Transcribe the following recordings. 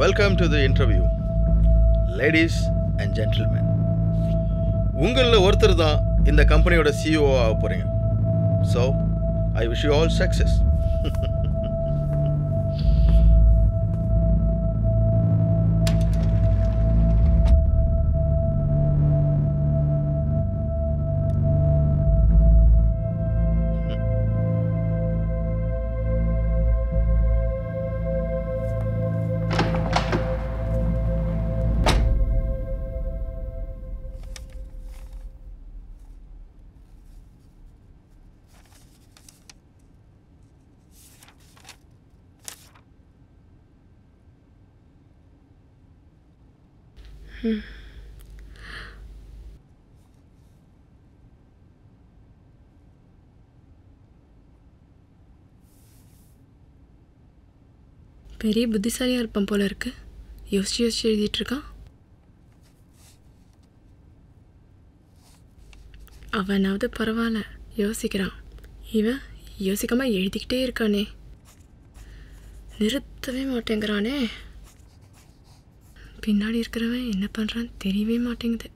Welcome to the interview ladies and gentlemen உங்களில் ஒருத்தர் தான் இந்த கம்பெனியோட சிஇஓ ஆக போகிறீங்க so I wish you all success பெரிய புத்திசாலியாக இருப்பான் போல இருக்கு யோசிச்சு யோசிச்சு எழுதிட்டு இருக்கான் அவனாவது பரவாயில்ல யோசிக்கிறான் இவன் யோசிக்காம எழுதிக்கிட்டே இருக்கானே நிறுத்தவே மாட்டேங்கிறானே பின்னாடி இருக்கிறவன் என்ன பண்ணுறான்னு தெரியவே மாட்டேங்குது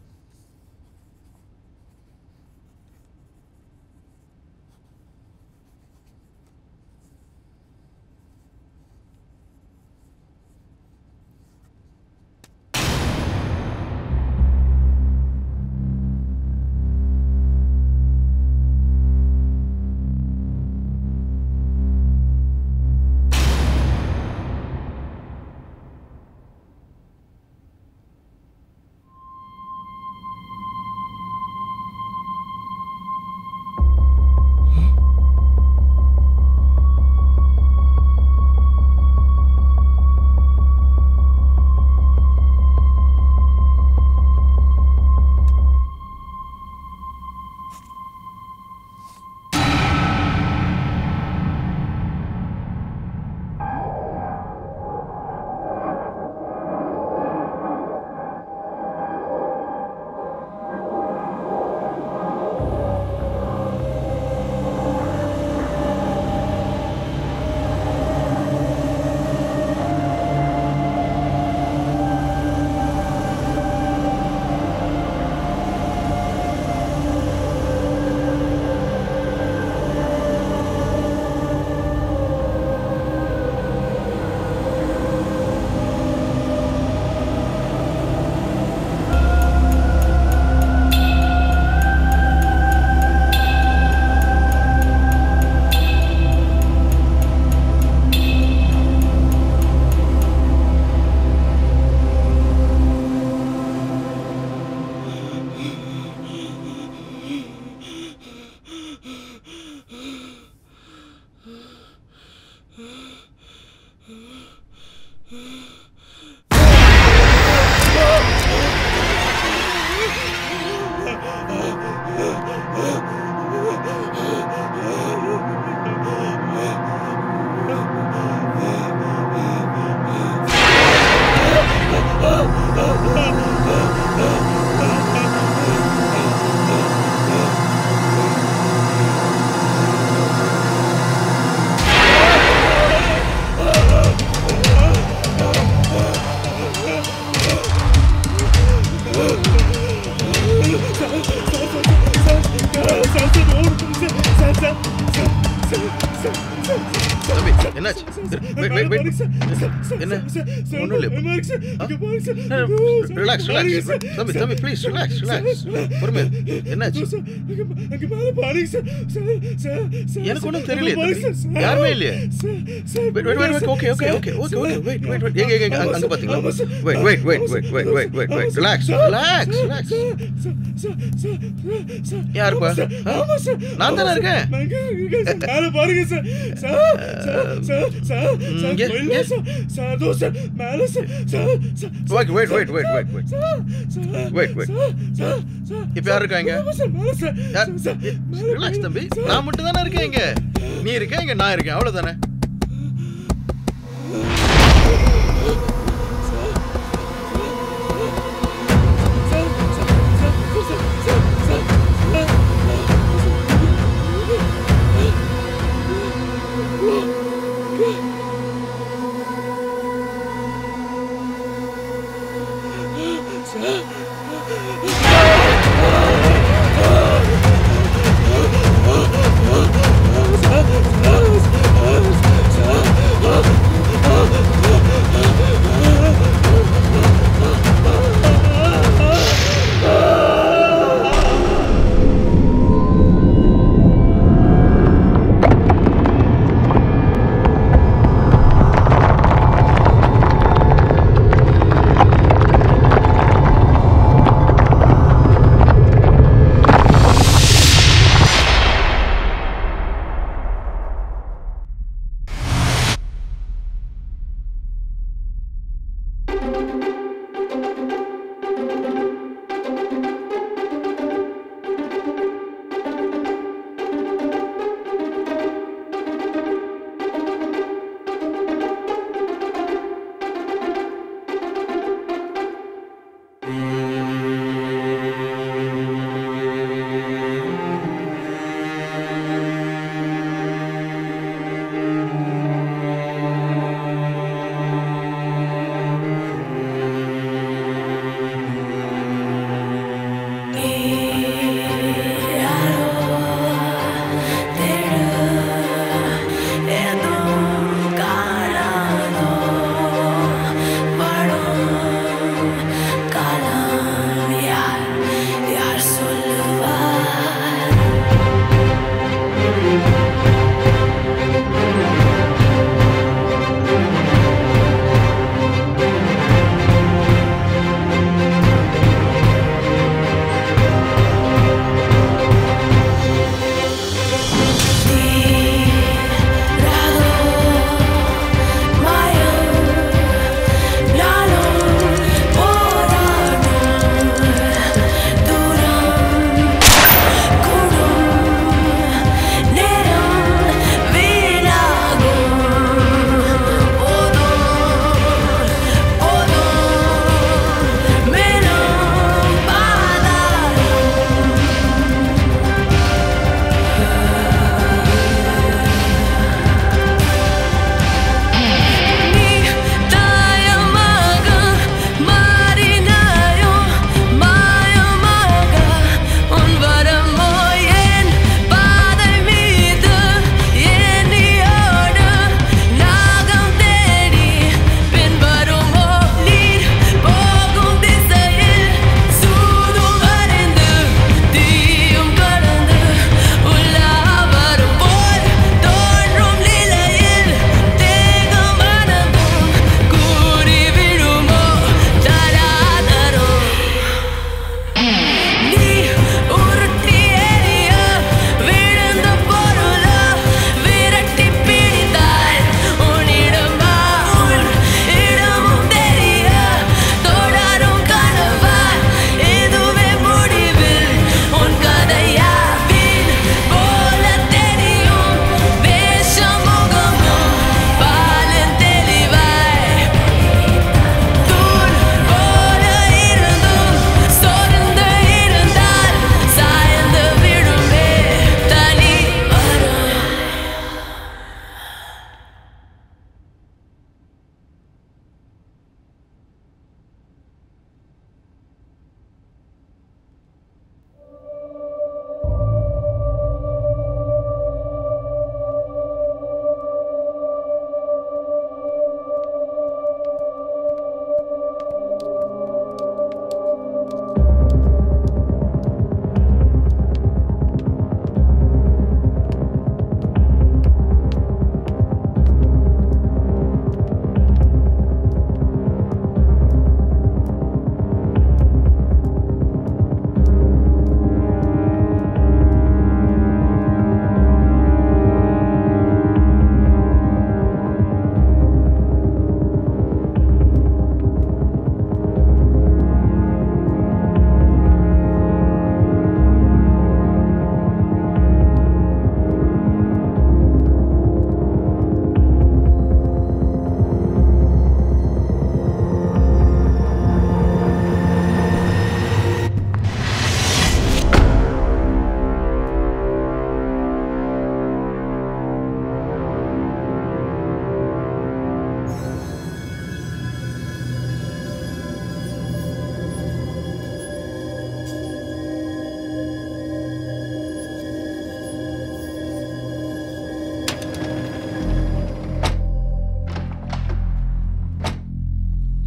தம்பி என்னாச்சு வெயிட் வெயிட் வெயிட் என்ன ஒன்றும் இல்லை ரிலாக்ஸ் ரிலாக்ஸ் தம்பி தம்பி ப்ளீஸ் ரிலாக்ஸ் ரிலாக்ஸ் பொறுமை என்னாச்சு எனக்கு ஒன்றும் தெரியலையே தம்பி யாருமே இல்லையே wait wait wait okay okay okay okay okay wait wait wait எங்க எங்க அங்க பாத்தீங்களா wait wait wait wait wait wait wait wait relax relax relax யாருப்பா நான் தானே இருக்கேன் மேல பாருங்க sir sir sir sir sir இங்க, இல்ல இங்க. சார் சார் தோ சார் மேல sir sir sir Wait, wait, wait, wait, wait, wait. Wait, wait. Sir sir இப்ப யார் இருக்காங்க சார் மேல சார் யார்? சார் மேல ரிலாக்ஸ் தம்பி நான் மட்டும் தானே இருக்கேன் இங்க நீ இருக்க இங்க நான் இருக்கேன் அவ்வளவுதானே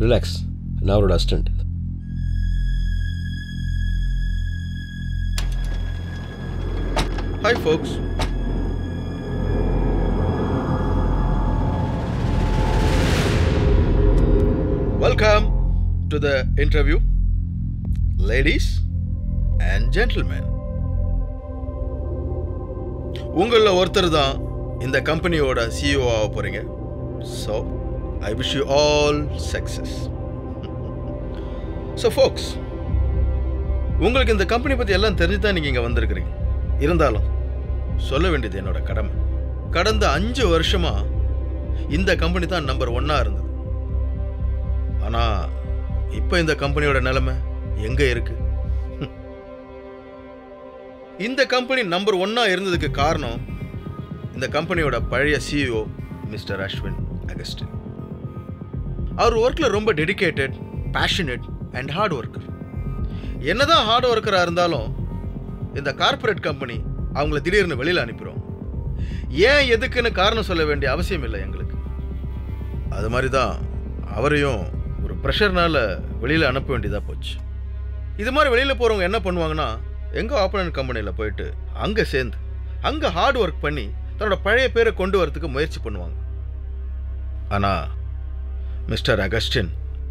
ரிலாக்ஸ் நான் அவரோட assistant hi folks welcome to the interview ladies and gentlemen உங்களில் ஒருத்தர் தான் இந்த கம்பெனியோட சிஇஓ ஆக போகிறீங்க so I wish you all success so folks உங்களுக்கு இந்த கம்பெனி பற்றி எல்லாம் தெரிஞ்சு தான் நீங்கள் இங்கே வந்திருக்கிறீங்க இருந்தாலும் சொல்ல வேண்டியது என்னோட கடமை கடந்த அஞ்சு வருஷமா இந்த கம்பெனி தான் நம்பர் ஒன்னா இருந்தது ஆனால் இப்போ இந்த கம்பெனியோட நிலைமை எங்கே இருக்கு இந்த கம்பெனி நம்பர் ஒன்னா இருந்ததுக்கு காரணம் இந்த கம்பெனியோட பழைய சிஇஓ மிஸ்டர் அஸ்வின் அகஸ்டின் அவர் ஒர்க்கில் ரொம்ப dedicated passionate and hard worker என்னதான் ஹார்ட் ஒர்க்கராக இருந்தாலும் இந்த கார்ப்பரேட் கம்பெனி அவங்கள திடீர்னு வெளியில் அனுப்பிடும் ஏன் எதுக்குன்னு காரணம் சொல்ல வேண்டிய அவசியம் இல்லை எங்களுக்கு அது மாதிரி தான் அவரையும் ஒரு ப்ரெஷர்னால வெளியில் அனுப்ப வேண்டியதாக போச்சு இது மாதிரி வெளியில் போகிறவங்க என்ன பண்ணுவாங்கன்னா எங்கள் ஆப்பனன்ட் கம்பெனியில் போயிட்டு அங்கே சேர்ந்து அங்கே ஹார்ட் ஒர்க் பண்ணி தன்னோட பழைய பேரை கொண்டு வரதுக்கு முயற்சி பண்ணுவாங்க ஆனால் மிஸ்டர் அகஸ்டின்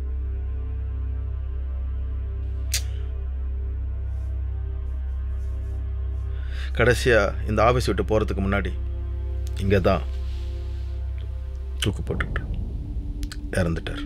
கடைசியாக இந்த ஆஃபீஸ் விட்டு போகிறதுக்கு முன்னாடி இங்கே தான் தூக்கு போட்டுக்கிட்டு இறந்துட்டார்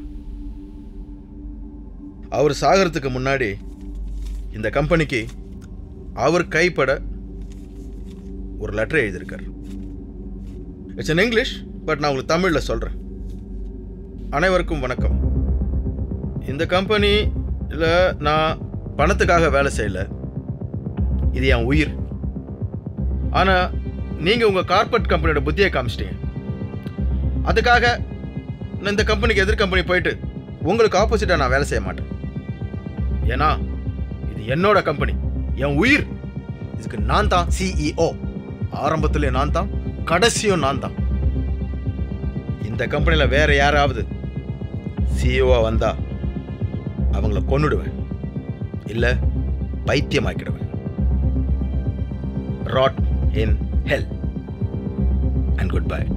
அவர் சாகிறதுக்கு முன்னாடி இந்த கம்பெனிக்கு அவர் கைப்பட ஒரு லெட்டர் எழுதியிருக்கார் இட்ஸ் இன் இங்கிலீஷ் பட் நான் உங்களுக்கு தமிழில் சொல்கிறேன் அனைவருக்கும் வணக்கம் இந்த கம்பெனியில் நான் பணத்துக்காக வேலை செய்யலை இது என் உயிர் ஆனால் நீங்கள் உங்கள் கார்பரேட் கம்பெனியோட புத்தியை காமிச்சிட்டீங்க அதுக்காக நான் இந்த கம்பெனிக்கு எதிர் கம்பெனி போயிட்டு உங்களுக்கு ஆப்போசிட்டாக நான் வேலை செய்ய மாட்டேன் ஏன்னா இது என்னோட கம்பெனி என் உயிர் இதுக்கு நான் தான் சிஇஓ ஆரம்பத்திலே நான் தான் கடைசியும் நான் தான் இந்த கம்பெனியில் வேற யாராவது சிஇஓ வந்தா அவங்கள கொன்னுடுவேன் இல்லை பைத்தியமாக்கிடுவேன் rot in hell and goodbye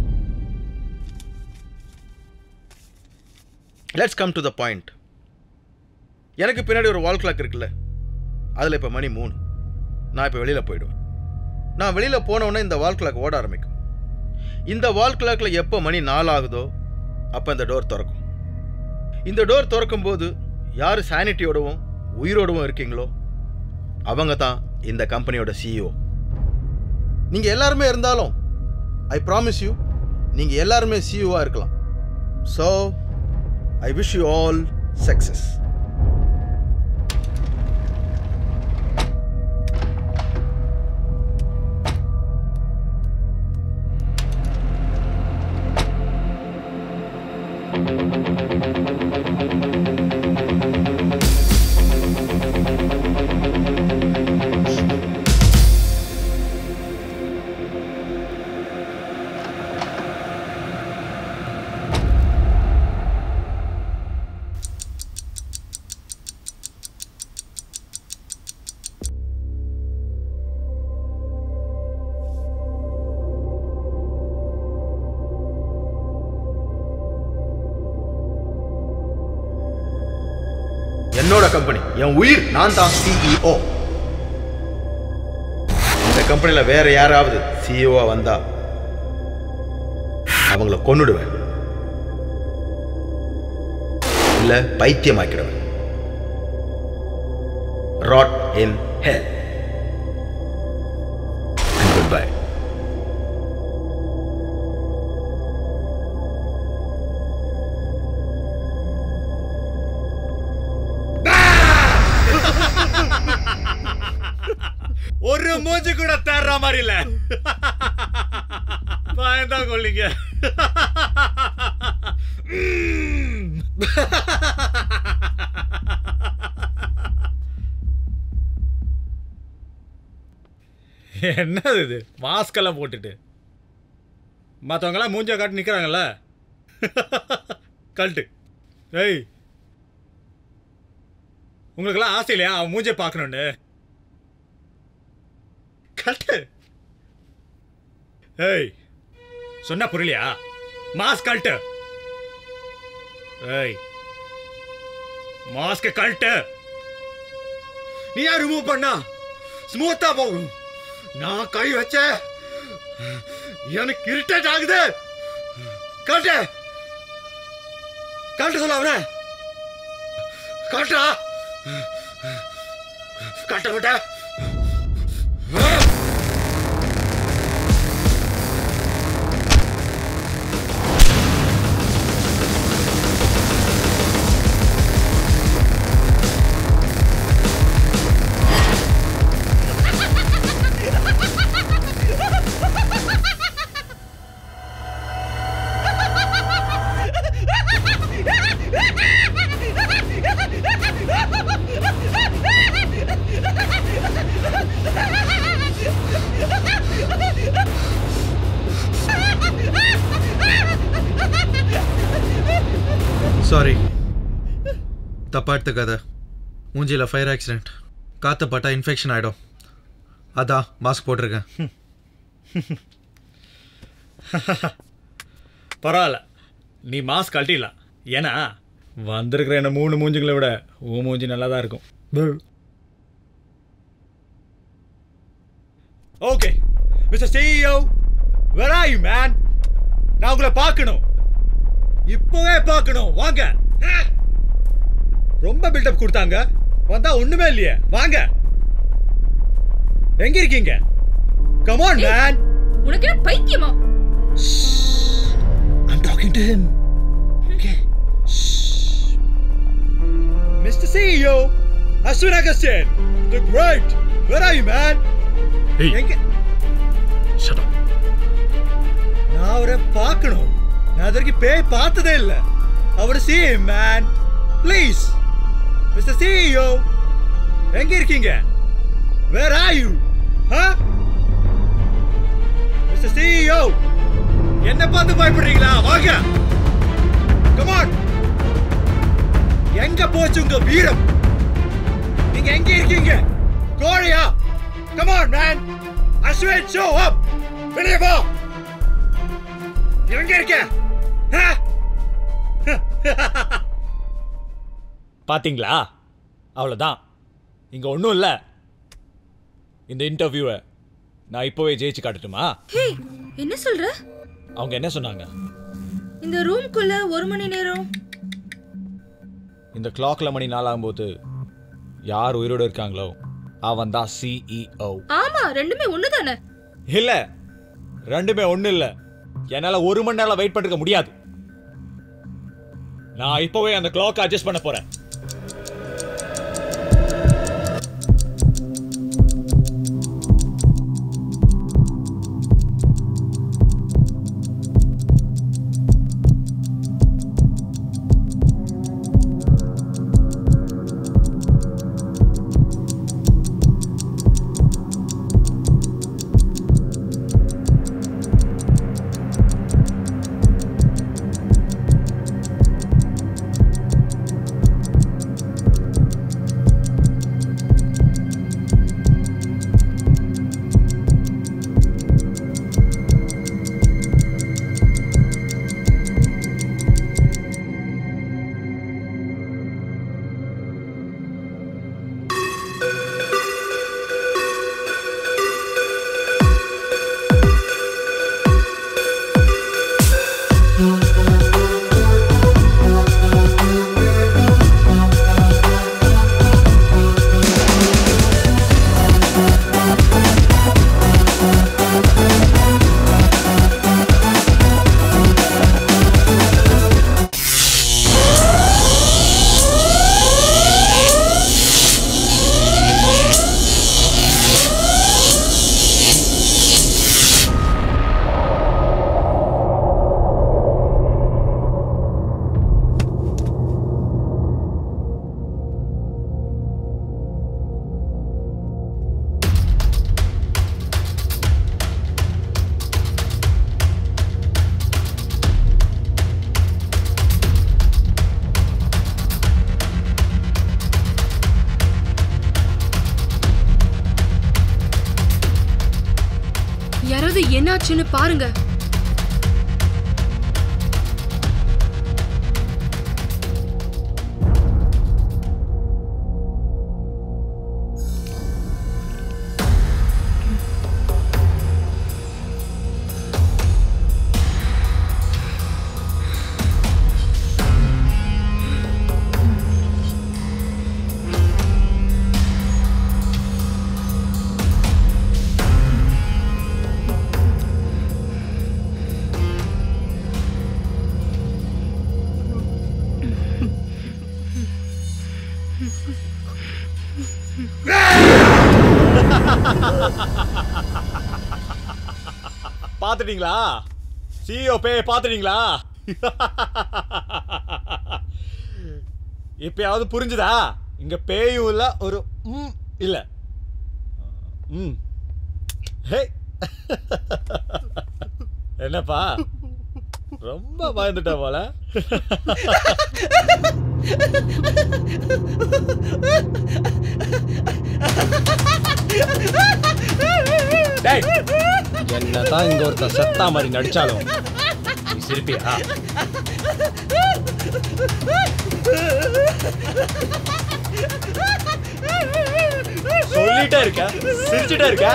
let's come to the point எனக்கு பின்னாடி ஒரு வால் கிளாக் இருக்குல்ல அதில் இப்போ மணி மூணு நான் இப்போ வெளியில் போயிடுவேன் நான் வெளியில் போனவுடனே இந்த வால் கிளாக் ஓட ஆரம்பிக்கும் இந்த வால் கிளாக்கில் எப்போ மணி நாலு ஆகுதோ அப்போ இந்த டோர் திறக்கும் இந்த டோர் திறக்கும் போது யார் சானிட்டியோடவும் உயிரோடவும் இருக்கீங்களோ அவங்க தான் இந்த கம்பெனியோட சிஇஓ நீங்கள் எல்லாருமே இருந்தாலும் ஐ ப்ராமிஸ் யூ நீங்கள் எல்லாருமே சிஇஓவாக இருக்கலாம் so I wish you all success என்னோட கம்பெனி என் உயிர் நான் தான் சிஇஓ இந்த கம்பெனியில் வேற யாராவது சிஇஓ வந்தா அவங்கள கொன்னுடுவேன் இல்ல பைத்தியமாக்கிடுவேன் rot in hell goodbye ஒரு மூஞ்சி கூட தேர்ற மாதிரி இல்ல பயந்தான் கொல்லிங்க என்னது இது மாஸ்க் எல்லாம் போட்டுட்டு மற்றவங்களாம் மூஞ்ச காட்டி நிற்கிறாங்கல்ல கழட்டு ஏய் உங்களுக்கெல்லாம் ஆசை இல்லையா அவன் மூஞ்சே பார்க்கணுன்னு கட்டு ஏய் சொன்னா புரியலையா மாஸ்க் கழட்டு ஏய் மாஸ்க் கழட்டு நீ ஏன் ரிமூவ் பண்ணா ஸ்மூத்தா போகும் நான் கை வச்ச எனக்கு இரிட்டேட் ஆகுது கழட்டு கழட்டு சொல்ல அவன கழட்டா கட்ட விட்ட சாரி தப்பா எடுத்துக்காத மூஞ்சியில் ஃபயர் ஆக்சிடென்ட் காற்று பட்டா இன்ஃபெக்ஷன் ஆகிடும் அதான் மாஸ்க் போட்டிருக்கேன் பரவாயில்ல நீ மாஸ்க் கழட்டிடலாம் ஏன்னா வந்திருக்கிற என்ன மூணு மூஞ்சுங்களை விட உன் மூஞ்சி நல்லா தான் இருக்கும் okay mister CEO where are you man நான் உங்களை பார்க்கணும் இப்போவே பார்க்கணும் வாங்க ரொம்ப பில்டப் கொடுத்தாங்க வந்தா ஒண்ணுமே இல்லையே வாங்க எங்க இருக்கீங்க கமான் மேன் உனக்கு என்ன பைத்தியமா I'm talking to him. Okay. Shh. Mr. CEO, Ashwin Agassin, the great. Where are you, man? Hey. எங்க Shut up. நான் அவரை பார்க்கணும் நான் அது வரைக்கும் பேய் பார்த்ததே இல்ல அவரை see him, man. Please. Mr. CEO, எங்க இருக்கீங்க Where are you? Huh? Mr. CEO, என்ன பார்த்து பயப்படுறீங்களா வாங்க கமான் எங்க போச்சு உங்க வீரம் நீங்க எங்க இருக்கீங்க கோழியா come on man Ashwin show up வெளியே போ எங்க இருக்க பாத்தீங்களா அவ்வளோதான் இங்க ஒன்றும் இல்லை இந்த இன்டர்வியூவை நான் இப்போவே ஜெயிச்சு காட்டட்டுமா ஹே என்ன சொல்ற அவங்க என்ன சொன்னாங்க இந்த ரூம்குள்ள ஒரு மணி நேரம் இந்த கிளாக்ல மணி நாலாகும்போது யார் உயிரோடு இருக்காங்களோ அவன் தான் சிஇஓ ஆமா ரெண்டுமே ஒண்ணுதானே இல்ல ரெண்டுமே ஒண்ணு இல்ல என்னால ஒரு மணி நேரம் வெயிட் பண்ணிருக்க முடியாது நான் இப்போவே அந்த கிளாக் அட்ஜஸ்ட் பண்ண போறேன் யாராவது என்னாச்சுன்னு பாருங்க பாத்துட்டீங்களா சிஓ பே பாத்துட்டீங்களா இப்பயாவது புரிஞ்சுதா இங்க பேயும் இல்ல ஒரு ம் இல்ல ம் ஹே என்னப்பா ரொம்ப பயந்துட்ட போல டேய் என்னதான் இங்க ஒருத்தன் செத்தா மாதிரி நடிச்சாலும் நீ சிரிப்பியா சொல்லிட்டே இருக்க சிரிச்சுட்டே இருக்க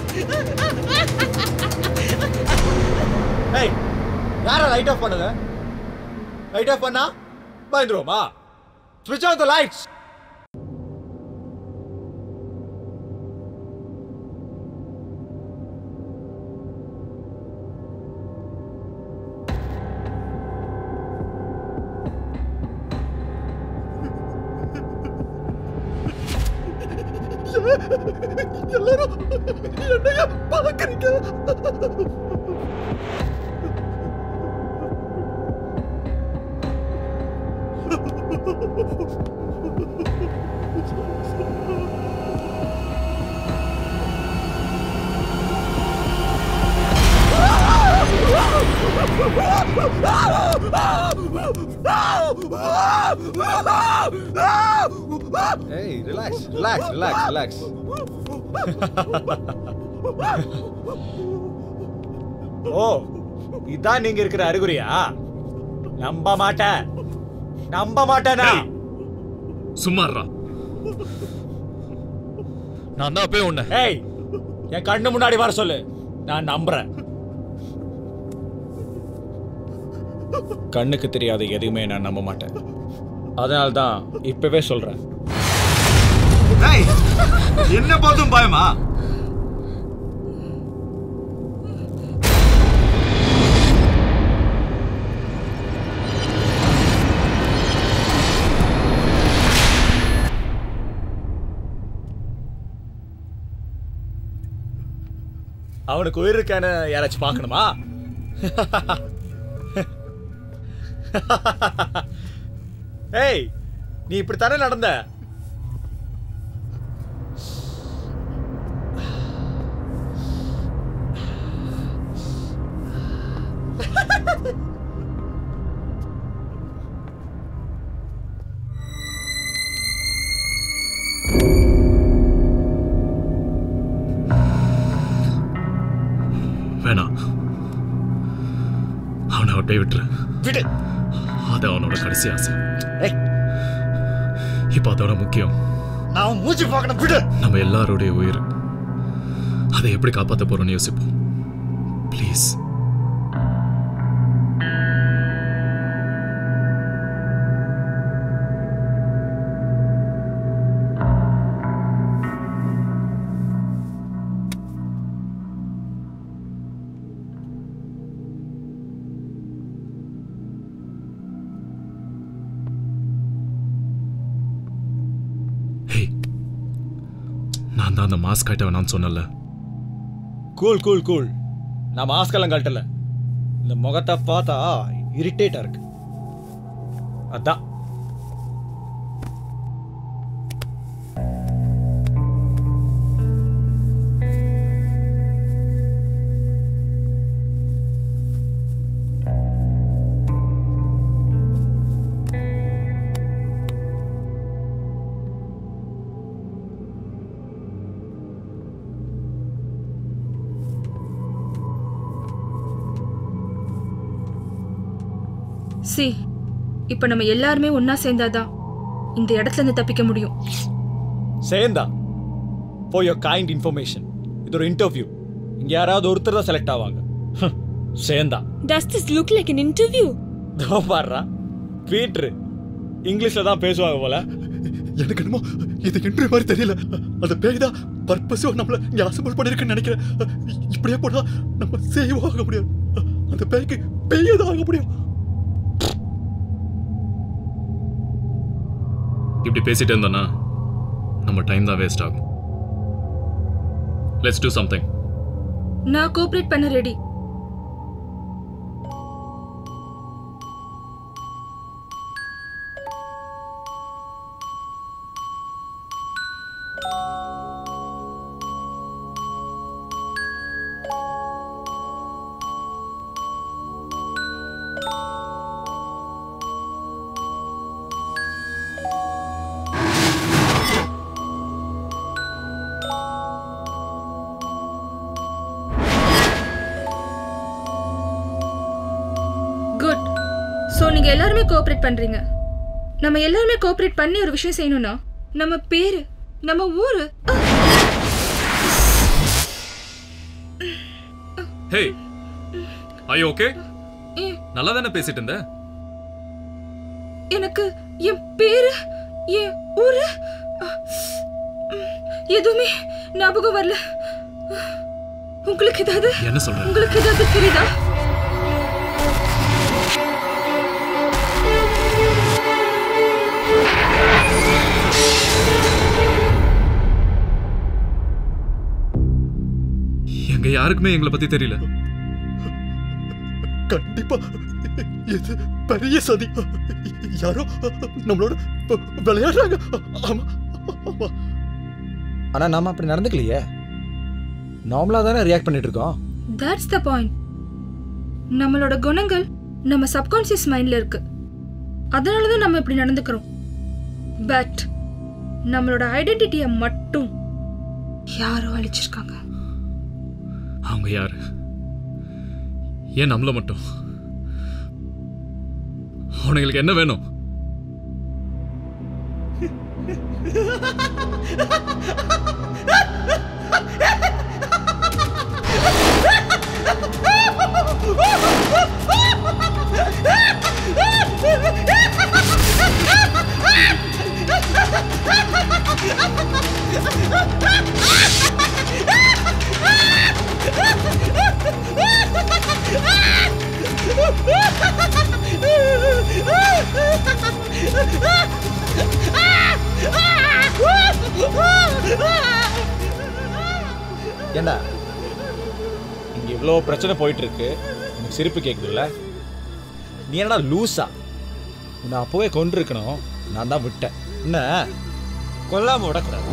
ஏய் யாரா லைட் ஆஃப் பண்ணுங்க லைட் ஆஃப் பண்ணா பயந்துருவோமா ஸ்விட்ச் ஆன் த லைட்ஸ் எல்லாரும் என்னைய பாக்குறீங்க Hey, relax, relax, relax, relax. ஓ இதான் நீங்க இருக்கிற அறிகுறியா நம்ப மாட்டேன் நம்ப மாட்டேனா சும்மாறா நான் தான் போய் உன்னை ஏய் என் கண்ணு முன்னாடி வர சொல்லு நான் நம்புறேன் கண்ணுக்கு தெரியாத எதுவுமே நான் நம்ப மாட்டேன் அதனால தான் இப்பவே சொல்றேன் என்ன பார்த்தும் பயமா அவனுக்கு உயிர் இருக்கான்னு யாராச்சும் பார்க்கணுமா ஏய் நீ இப்படித்தானே நடந்த வேணாம் அவனை அப்படியே விட்டுரு விடு அது அவனோட கடைசி ஆசை ஏய் இப்போ அதோட முக்கியம் நான் மூச்சு பார்க்கணும் விடு நம்ம எல்லாருடைய உயிர் அதை எப்படி காப்பாற்ற போறோம்னு யோசிப்போம் ப்ளீஸ் ஹே நான் தான் அந்த மாஸ்க் ஆயிட்ட வேணாம்னு சொன்னல கூல் கூல் கூல் நான் மாஸ்கெல்லாம் கழட்டல இந்த முகத்தை பார்த்தா இரிட்டேட்டா இருக்கு அதான் சி இப்போ நம்ம எல்லாருமே ஒண்ணா சேர்ந்தாதான் இந்த இடத்துல இருந்து தப்பிக்க முடியும் சேர்ந்தா ஃபார் யோர் கைண்ட் இன்ஃபர்மேஷன் இது ஒரு இன்டர்வியூ இங்க யாராவது ஒருத்தர் தான் செலக்ட் ஆவாங்க ஹம், சேர்ந்தா Does this look like an interview? இதோ பாடுறா பீட்ரு இங்கிலீஷ்ல தான் பேசுவாங்க போல எனக்கு என்னமோ இது இன்டர்வியூ மாதிரி தெரியல அந்த பேய் தான் பர்பஸோ நம்மள இங்க அசம்பிள் பண்ணிருக்குன்னு நினைக்கிறேன் இப்படியே போனா நம்ம சேவ் ஆக முடியாது அந்த பேய்க்கு பேயே தான் ஆக முடியும் இப்படி பேசிட்டு இருந்தோன்னா நம்ம டைம் தான் வேஸ்ட் ஆகும் லெட்ஸ் டூ சம்திங் நான் கோஆப்ரேட் பண்ண ரெடி குட் ஸோ நீங்க எல்லாருமே கோஆப்ரேட் பண்றீங்க நம்ம எல்லாருமே கோஆப்ரேட் பண்ணி ஒரு விஷயம் செய்யணும்னா நம்ம பேரு நம்ம ஊரு ஹே ஐயோ ஓகே ஏ- நல்லா தானே பேசிட்டு இருந்த எனக்கு என் பேரு என் ஊரு அஹ், எதுவுமே ஞாபகம் வரல உங்களுக்கு ஏதாவது என்ன சொல்ற உங்களுக்கு ஏதாவது தெரியுதா எங்க யாருக்குமே எங்களை பத்தி தெரியல கண்டிப்பா இது பெரிய சதி யாரோ நம்மளோட விளையாடுறாங்க ஆமா ஆமா ஆனா நாம அப்படி நடந்துக்கலையே நார்மலா தானே ரியாக்ட் பண்ணிட்டு இருக்கோம் தட்ஸ் த பாயிண்ட் நம்மளோட குணங்கள் நம்ம சப்கான்சியஸ் மைண்ட்ல இருக்கு அதனால தான் நம்ம இப்படி நடந்துக்கிறோம் பட் நம்மளோட ஐடென்டிட்டியை மட்டும் யாரோ அழிச்சிருக்காங்க அவங்க யாரு ஏன் நம்மள மட்டும் அவனுங்களுக்கு என்ன வேணும் ஏண்டா இங்க இவ்வளோ பிரச்சனை போயிட்டு இருக்கு உனக்கு சிரிப்பு கேக்குதுல்ல நீ என்னடா லூசா உன்னை அப்போவே கொண்டிருக்கணும் நான் தான் விட்டேன் என்ன கொல்லாம விடக்கூடாது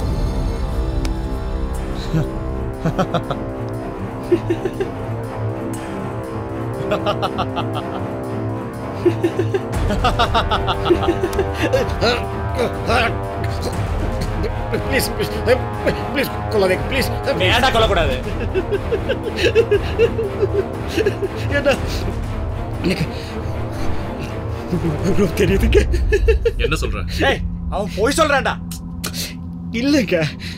ப்ளீஸ் ப்ளீஸ் ப்ளீஸ் கொள்ளாதீங்க ப்ளீஸ் நீ ஏன்டா கொல்லக்கூடாது ஏண்டா எனக்கு ரொம்ப தெரியுதுங்க என்ன சொல்ற ஏய் அவன் போய் சொல்றான்டா இல்லைங்க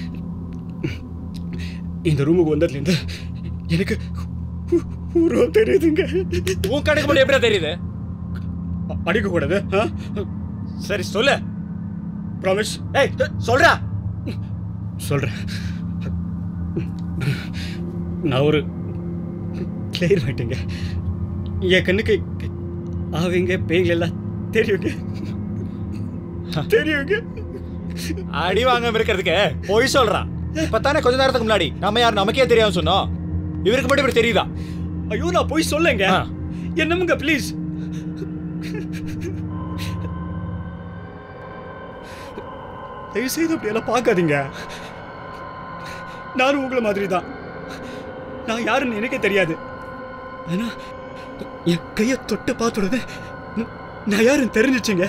இந்த ரூமுக்கு வந்ததுலேருந்து எனக்கு உ- உருவம் தெரியுதுங்க உன் கணக்கு மட்டும் எப்படிடா தெரியுது அடிக்க கூடாது சரி சொல்லு ப்ராமிஸ் ஏய் சொல்றா சொல்றேன் நான் ஒரு கிளியர் ஆயிட்டேங்க என் கண்ணுக்கு அவங்க பேய்கள் எல்லாம் தெரியுங்க தெரியுங்க அடி வாங்காம இருக்கிறதுக்கு போய் சொல்றான் இப்பதானே கொஞ்ச நேரத்துக்கு முன்னாடி நம்ம யார் நமக்கே தெரியாம சொன்னோம் இவருக்கு மட்டும் இப்படி தெரியுதா ஐயோ நான் போய் சொல்லுங்க ஆ. என்னமுங்க ப்ளீஸ் தயவு செய்து அப்படியெல்லாம் பார்க்காதீங்க நானும் உங்களை மாதிரி தான் நான் யாருன்னு எனக்கே தெரியாது ஆனா என் கையை தொட்டு பார்த்துடுது நான் யாருன்னு தெரிஞ்சிச்சுங்க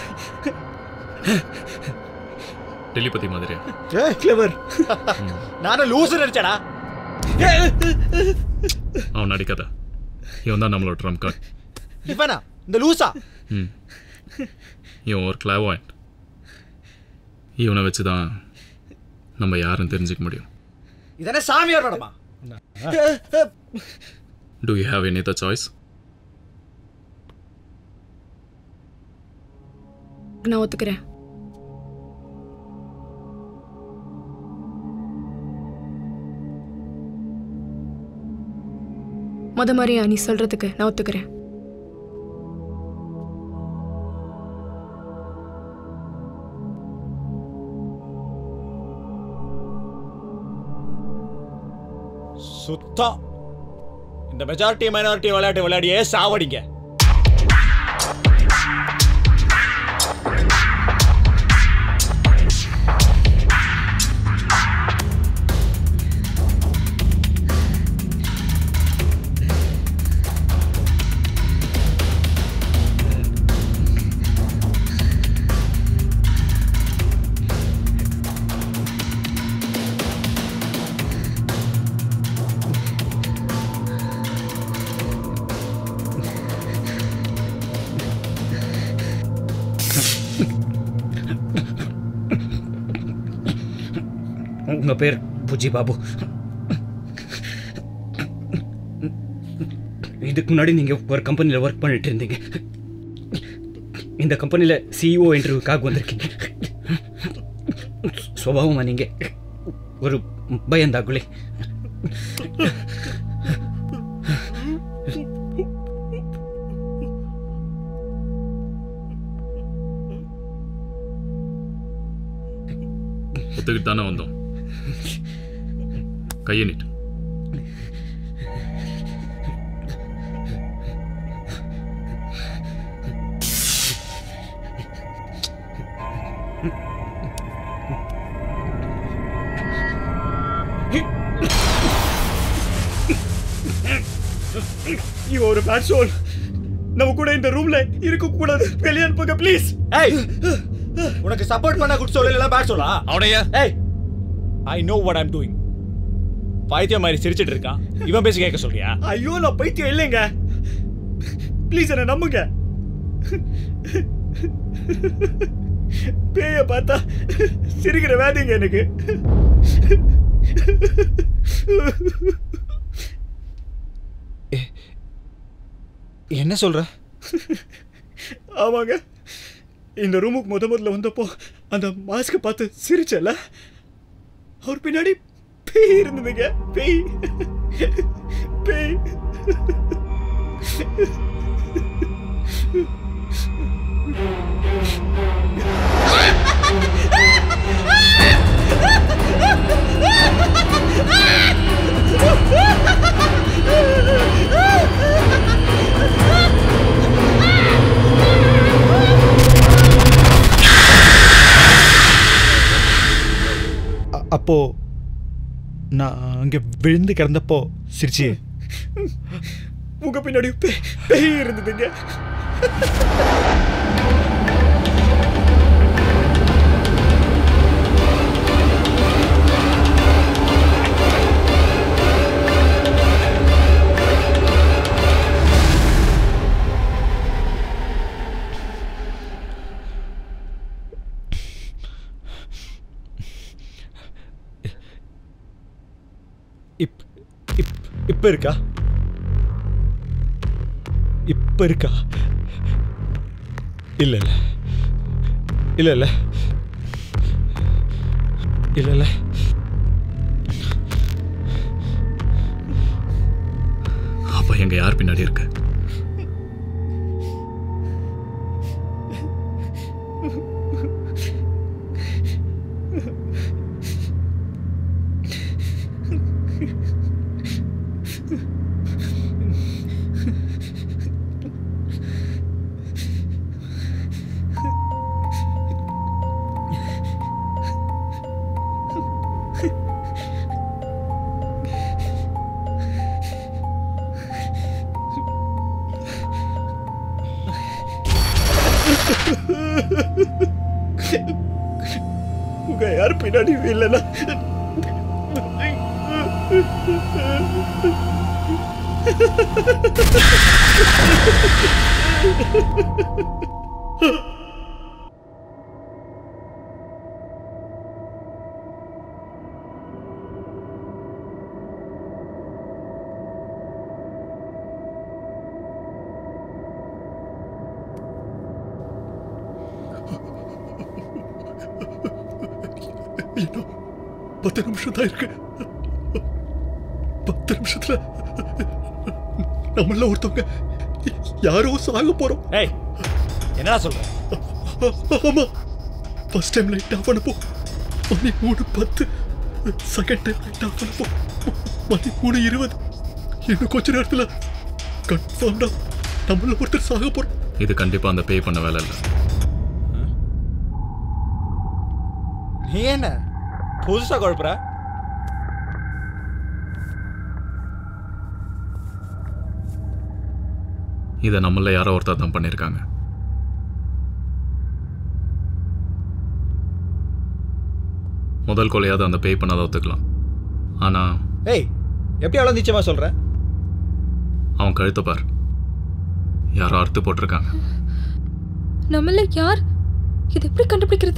டெலிபதி மாதிரியா கிளவர் நானும் லூசு நினைச்சடா அவன் நடிக்காத இவன் தான் நம்மளோட ட்ரம் கார்டு இவனா இந்த லூசா ம் இவன் ஒரு கிளாவாயிண்ட் இவனை வச்சு தான் நம்ம யாருன்னு தெரிஞ்சுக்க முடியும் இதென்ன சாமியார் படமா do you have any the choice நான் ஒத்துக்கிறேன் முத மாதிரியா நீ சொல்றதுக்கு நான் ஒத்துக்கிறேன் சுத்தம் இந்த மெஜாரிட்டி மைனாரிட்டி விளையாட்டு விளையாடியே சாவடிங்க உங்க பேர் புஜி பாபு இதுக்கு முன்னாடி நீங்க ஒரு கம்பெனியில் ஒர்க் பண்ணிட்டு இருந்தீங்க இந்த கம்பெனியில் சிஇஓ இன்டர்வியூக்காக வந்திருக்கீங்க சுபாவமா நீங்க ஒரு பயந்தாக்குளே ஒத்துக்கிட்டு தானே வந்தோம் கையை நீட்டு இவன் ஒரு பேட் சோல் நம்ம கூட இந்த ரூம்ல இருக்க கூடாது வெளியே அனுப்புங்க ப்ளீஸ் ஏய் உனக்கு சப்போர்ட் பண்ண குட் சொல்ல இல்ல பேட் சொல்லா அவனையா ஏய் I know what I'm doing பைத்தியம் மாதிரி சிரிச்சிட்டு இருக்கான் இவன் பேசி கேட்க சொல்றியா ஐயோ நான் பைத்தியம் இல்லைங்க ப்ளீஸ் என்ன நம்புங்க பேய பார்த்தா சிரிக்கிற வேதிங்க எனக்கு என்ன சொல்ற ஆமாங்க இந்த ரூமுக்கு முத முதல்ல வந்தப்போ அந்த மாஸ்கை பார்த்து சிரிச்சல அவர் பின்னாடி பேய் இருந்ததுங்க பேய் பேய் அப்போ நான் அங்க விழுந்து கிடந்தப்போ சிரிச்சி உங்க பின்னாடி பேய் பேய் இருந்ததுங்க இப் இப் இப்ப இருக்கா இப்ப இருக்கா இல்ல இல்ல இல்ல இல்ல இல்ல இல்ல அப்ப எங்க யார் பின்னாடி இருக்க உங்க யார் பின்னாடி இல்லைன்னா இன்னும் பத்து நிமிஷம் தான் இருக்கு பத்து நிமிஷத்துல நம்மள ஒருத்தவங்க யாரோ சாக போறோம் ஏய் என்னடா சொல்ற ஆமா ஃபர்ஸ்ட் டைம் லைட் ஆஃப் பண்ணப்போ மணி மூணு பத்து செகண்ட் டைம் லைட் ஆஃப் பண்ணப்போ மணி மூணு இருபது இன்னும் கொஞ்ச நேரத்துல கன்ஃபார்ம்டா நம்மள ஒருத்தர் சாக போறோம் இது கண்டிப்பா அந்த பே பண்ண வேலை இல்லை நீ என்ன புதுசா குழப்புற இதை நம்மள யாரோ ஒருத்தர் தான் பண்ணியிருக்காங்க முதல் கொலையாவது அந்த பே பண்ணாத ஒத்துக்கலாம் ஆனா ஏய் எப்படி அவ்வளோ நிச்சயமா சொல்ற அவன் கழுத்தை பார் யாரோ அறுத்து போட்டிருக்காங்க நம்மள யார் இது எப்படி கண்டுபிடிக்கிறது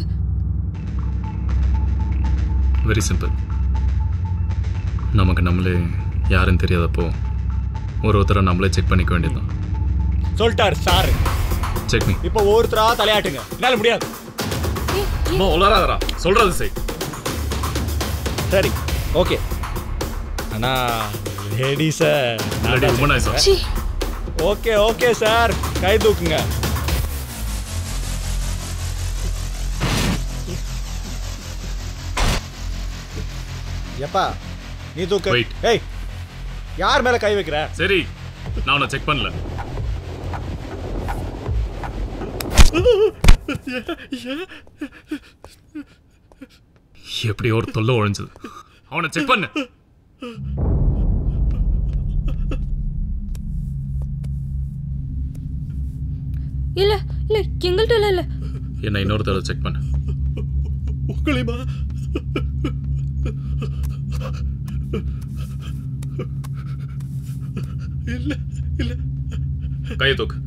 வெரி சிம்பிள் நமக்கு நம்மளே யாருன்னு தெரியாதப்போ ஒரு ஒருத்தரை நம்மளே செக் பண்ணிக்க வேண்டியதுதான் சொல்லிட்டாரு சார் செக் மீ இப்போ ஒருத்தரா தலையாட்டுங்க என்னால முடியாது அம்மா உளராதரா சொல்றது செய் சரி ஓகே அண்ணா லேடிஸை Lady womanizer. Okay okay sir கை தூக்குங்க எப்பா நீ தூக்கு Wait. ஏய் யார் மேல கை வைக்கிற சரி நான் உன்னை செக் பண்ணல எப்படி ஒரு தொல்லை ஒழிஞ்சது அவனை செக் பண்ணு இல்ல இல்ல எங்கள்கிட்ட இல்ல இல்ல என்ன இன்னொரு தடவை செக் பண்ணு உங்களையுமா இல்ல இல்ல கையை தூக்கு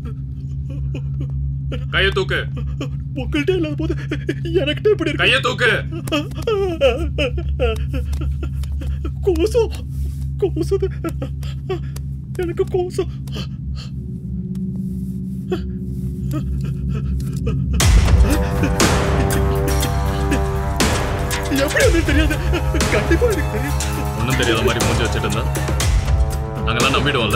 கையை தூக்கு உங்கள்கிட்ட இல்லாத போது எனக்கிட்ட எப்படி இருக்கு கையை தூக்கு கோசம் கோசுது எனக்கு கோசம் எப்படி வந்து தெரியாது கண்டிப்பா எனக்கு தெரியும் ஒன்றும் தெரியாத மாதிரி மூஞ்சி வச்சுட்டு இருந்தா நாங்கெல்லாம் நம்பிடுவோம்ல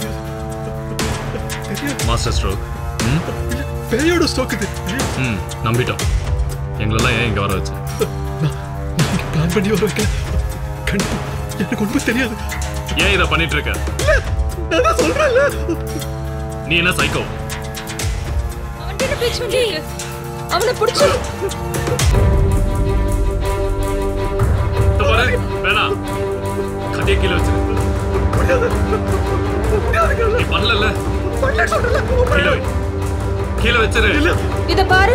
மாஸ்டர் ஸ்ட்ரோக் ம் பேயோட ஸ்டோக் இது ம் நம்பிட்டோம் எங்களெல்லாம் ஏன் இங்கே வர வச்சு பிளான் பண்ணி வர வைக்கல கண்டிப்பா எனக்கு ஒன்றும் தெரியாது ஏன் இதை பண்ணிட்டு இருக்க நான் தான் சொல்றேன்ல நீ என்ன சைக்கோ அவன்கிட்ட பேச்சு வேண்டியிருக்கு அவனை பிடிச்சு இந்த பாரு வேணாம் கதையை கீழே வச்சிரு நீ பண்ணல கீழே வை. கீழே வச்சிரு இத பாரு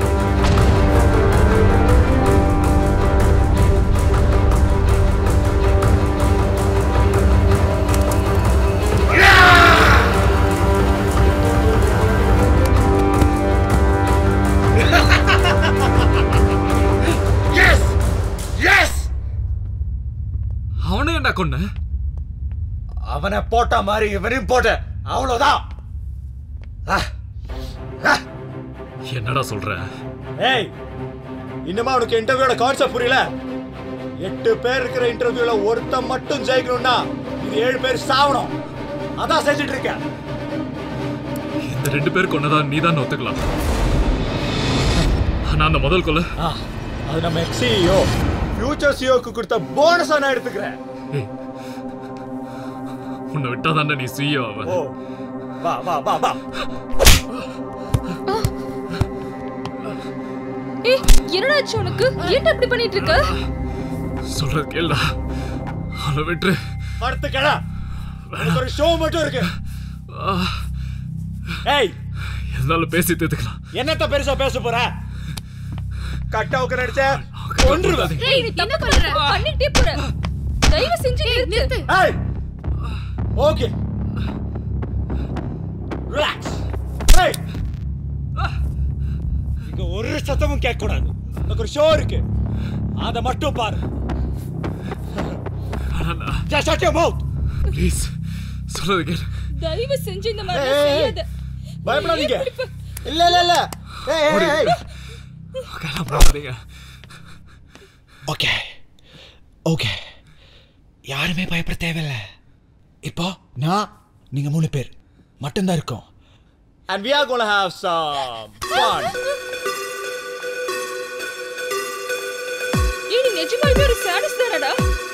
எஸ் எஸ் அவனே என்ன கொன்ன அவனை போட்ட மாதிரி இவனையும் போட்ட அவ்வளவுதான் என்னடா சொல்ற ஏய் இன்னுமா உனக்கு இன்டர்வியூல கான்செப்ட் புரியல எட்டு பேர் இருக்கிற இன்டர்வியூல ஒருத்தன் மட்டும் ஜெயிக்கணும்னா இது ஏழு பேர் சாவணும் அதான் செஞ்சுட்டு இருக்கேன் இந்த ரெண்டு பேர் கொன்னதா நீ தான் ஒத்துக்கலாம் ஆனா அந்த முதல் கொலை ஆ, அது நம்ம எக்ஸிஓ ஃபியூச்சர் சிஓக்கு கொடுத்த போனஸ் நான் எடுத்துக்கிறேன் ஏய், உன்னை விட்டா நீ சுயோ அவன் ஓ வா வா வா வா ஏய் என்னடா ஆச்சு உனக்கு ஏன்டா இப்படி பண்ணிட்டு இருக்க சொல்றது கேளுடா அவனை விட்டுரு படுத்து கடா உனக்கு ஒரு ஷோ மட்டும் இருக்கு ஆ, ஏய் இருந்தாலும் பேசி தீர்த்துக்கலாம் என்னத்த பெருசா பேச போற கட்டாவுக்கு நடிச்ச ஒன்றுவேன் ஏய் நீ தப்பு பண்ற பண்ணிட்டே போற தயவு செஞ்சு நிறுத்து ஏய் ஓகே ரிலாக்ஸ் ஹே இங்க ஒரு சத்தமும் கேட்க கூடாது உனக்கு ஒரு ஷோ இருக்கு அத மட்டும் பாரு Just shut your mouth. Please சொல்றது கேளு தயவு செஞ்சு இந்த மாதிரி ஏய், ஏய், செய்யாத பயப்படாதீங்க ஏன் இப்படி ப- இல்ல இல்ல இல்ல ஏய் ஏய், ஏய் அதெல்லாம் பண்ணாதீங்க ஓகே ஓகே யாருமே பயப்பட தேவையில்ல இப்போ நான் நீங்க மூணு பேர் மட்டும்தான் இருக்கோம் and we are going to have some fun ஏய் நீ நிஜமாலுமே ஒரு சாடிஸ் தானடா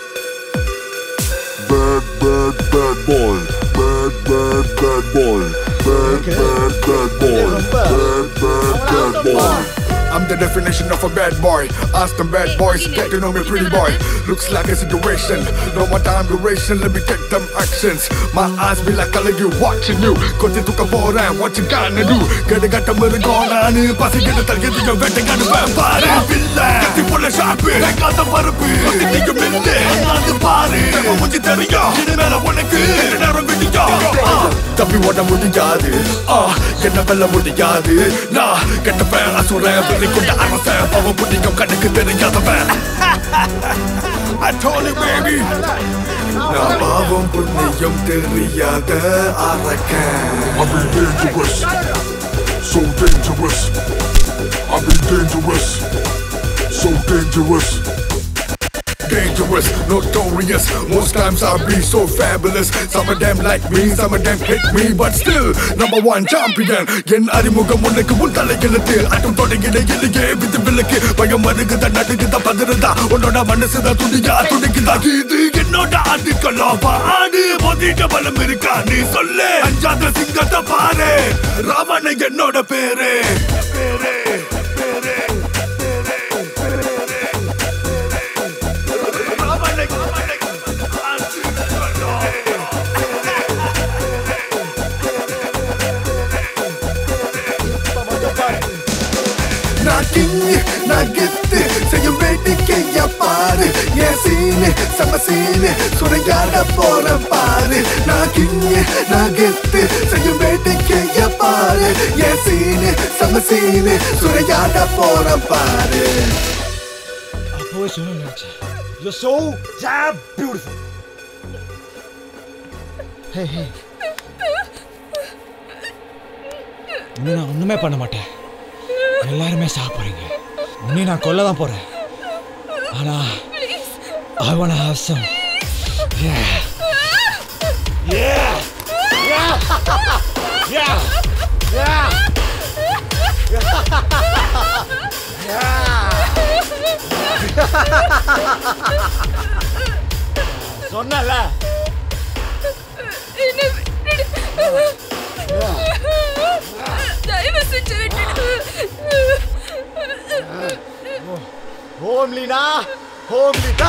Bad, bad, bad boy. Bad, bad, bad boy. Bad, bad, bad boy. Bad, bad, bad boy. I'm the definition of a bad boy. Ask them bad boys, get to know me, pretty boy. Looks like a situation, no more time duration. Let me take them actions. My eyes be like color you watching you. Kote tuka pora, what you gonna do? Gada gata murugona, pasi gada target you vete gada vampire. Villa, kati pole sharp, rekata parupu. Kote tiga mille, anadu pare. Tema munji தெரியும், இது மேல உனக்கு நேரம் விடியும். தப்பி ஓட முடியாது ஆ, என்ன வெல்ல முடியாது நான் கெட்டவன் அசுரன் வெறி கொண்ட அரசன் பாவம் புண்ணியம் கணக்கு தெரியாதவன் I told you baby நான் பாவம் புண்ணியம் தெரியாத அரக்கன் I've been dangerous So dangerous I've been dangerous So dangerous dangerous, notorious. Most times I be so fabulous. Some of them like me, some of them hate me, but still number one champion. என் அறிமுகம் உனக்கு முன் தலைகளுக்கு அட்டும் தொடங்கிட இல்லையே with விலக்கு பயம் வருகுத நடுகுத பதறுதா உன்னோட மனசுதான் துணியா துணிக்குதா இது என்னோட ஆட்டுக்கலாம் ஆடு மோதிட்ட பலம் இருக்கா நீ சொல்லு அஞ்சாத சிங்கத்தை பாரு ராமன் என்னோட பேரு பேரு பேரு நான் கிங்கு நான் கெத்து செய்யும் வேடிக்கைய பாரு என் சீனு செம சீனு சுரையாட போற பாரு நான் கிங்கு நான் கெத்து செய்யும் வேடிக்கைய பாரு என் சீனு செம சீனு சுரையாட போற பாரு அப்போவே சொன்ன நினைச்சேன் You're so damn beautiful. Hey, hey. இனி நான் ஒண்ணுமே பண்ண மாட்டேன் எல்லாருமே சாப்பிடுறீங்க உன்னை நான் கொல்ல தான் போறேன் ஆனா I wanna have some. Yeah. Yeah. Yeah. Yeah. Yeah. சொன்னல என்னை விட்டுடு. தயவு செஞ்சு விட்டுடு ஹோம்லினா ஹோம்லிதா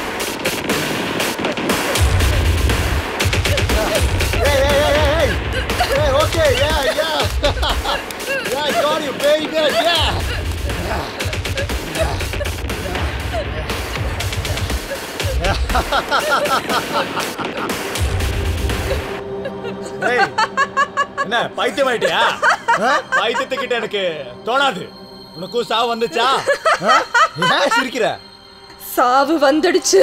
Hey, hey, hey, hey, hey! Hey, okay, yeah, yeah! yeah, I got you, baby, yeah! Hey, என்ன பைத்தியமாயிட்டியா ஆ? பைத்தியத்துக்கிட்ட எனக்கு தோணாது உனக்கும் சாவு வந்துச்சா ஆ? ஏன் சிரிக்கிற சாவு வந்துடுச்சு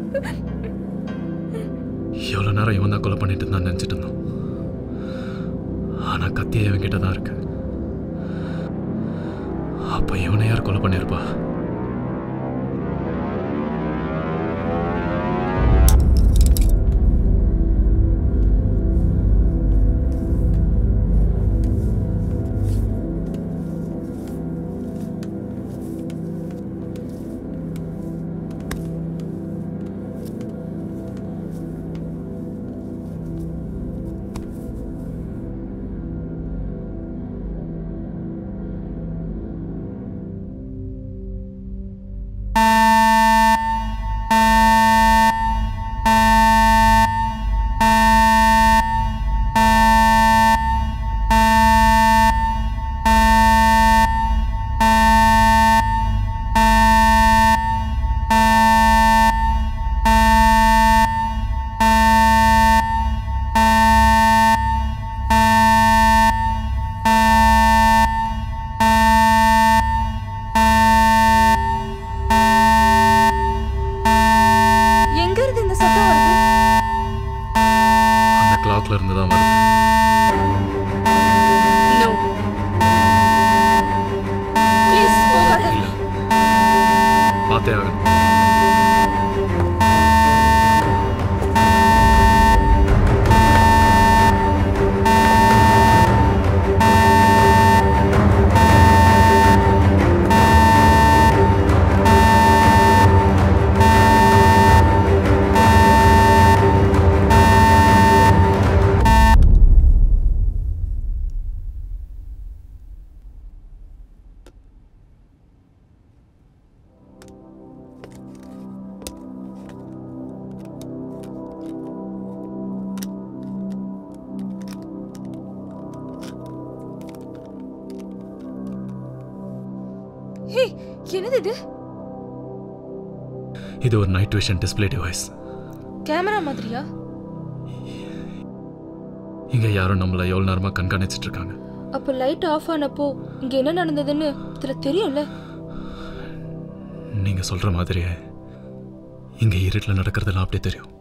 எவ்வளோ நேரம் இவன் தான் கொலை பண்ணிட்டு இருந்தான்னு நினச்சிட்டு இருந்தான் ஆனால் கத்தியே இவன் கிட்ட தான் இருக்கு அப்போ இவனை யார் கொலை பண்ணியிருப்பா எங்க இருந்து இந்த சத்தம் வருது அந்த கிளாக்ல இருந்து தான் வருது நோ ப்ளீஸ் போகாத பார்த்தே ஆகணும் ஹே என்னது இது இது ஒரு night vision display device camera மாதிரியா இங்க யாரும் நம்மள எவ்வளவு நேரமா கண்காணிச்சிட்டு இருக்காங்க அப்போ லைட் ஆஃப் ஆனப்போ இங்க என்ன நடந்ததுன்னு இதுல தெரியும்ல நீங்க சொல்ற மாதிரியே இங்க இருட்டில் நடக்கிறதெல்லாம் அப்படியே தெரியும்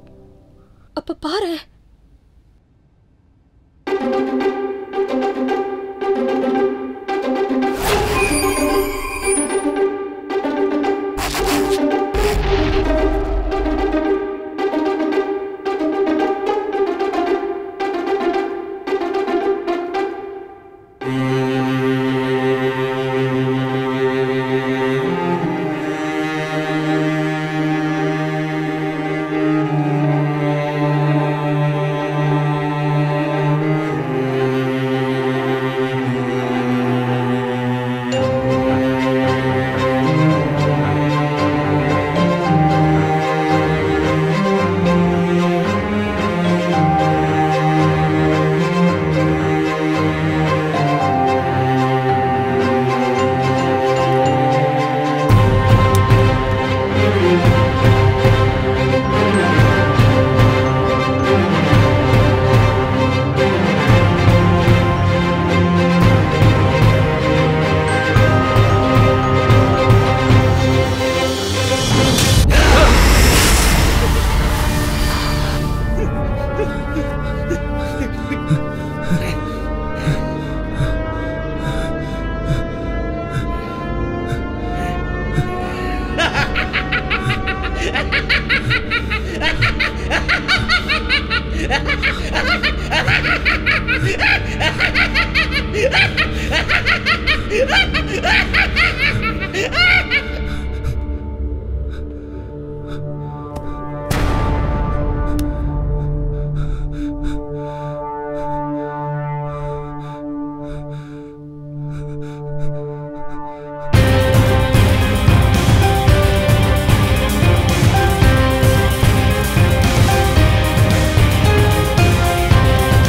அப்ப பாரு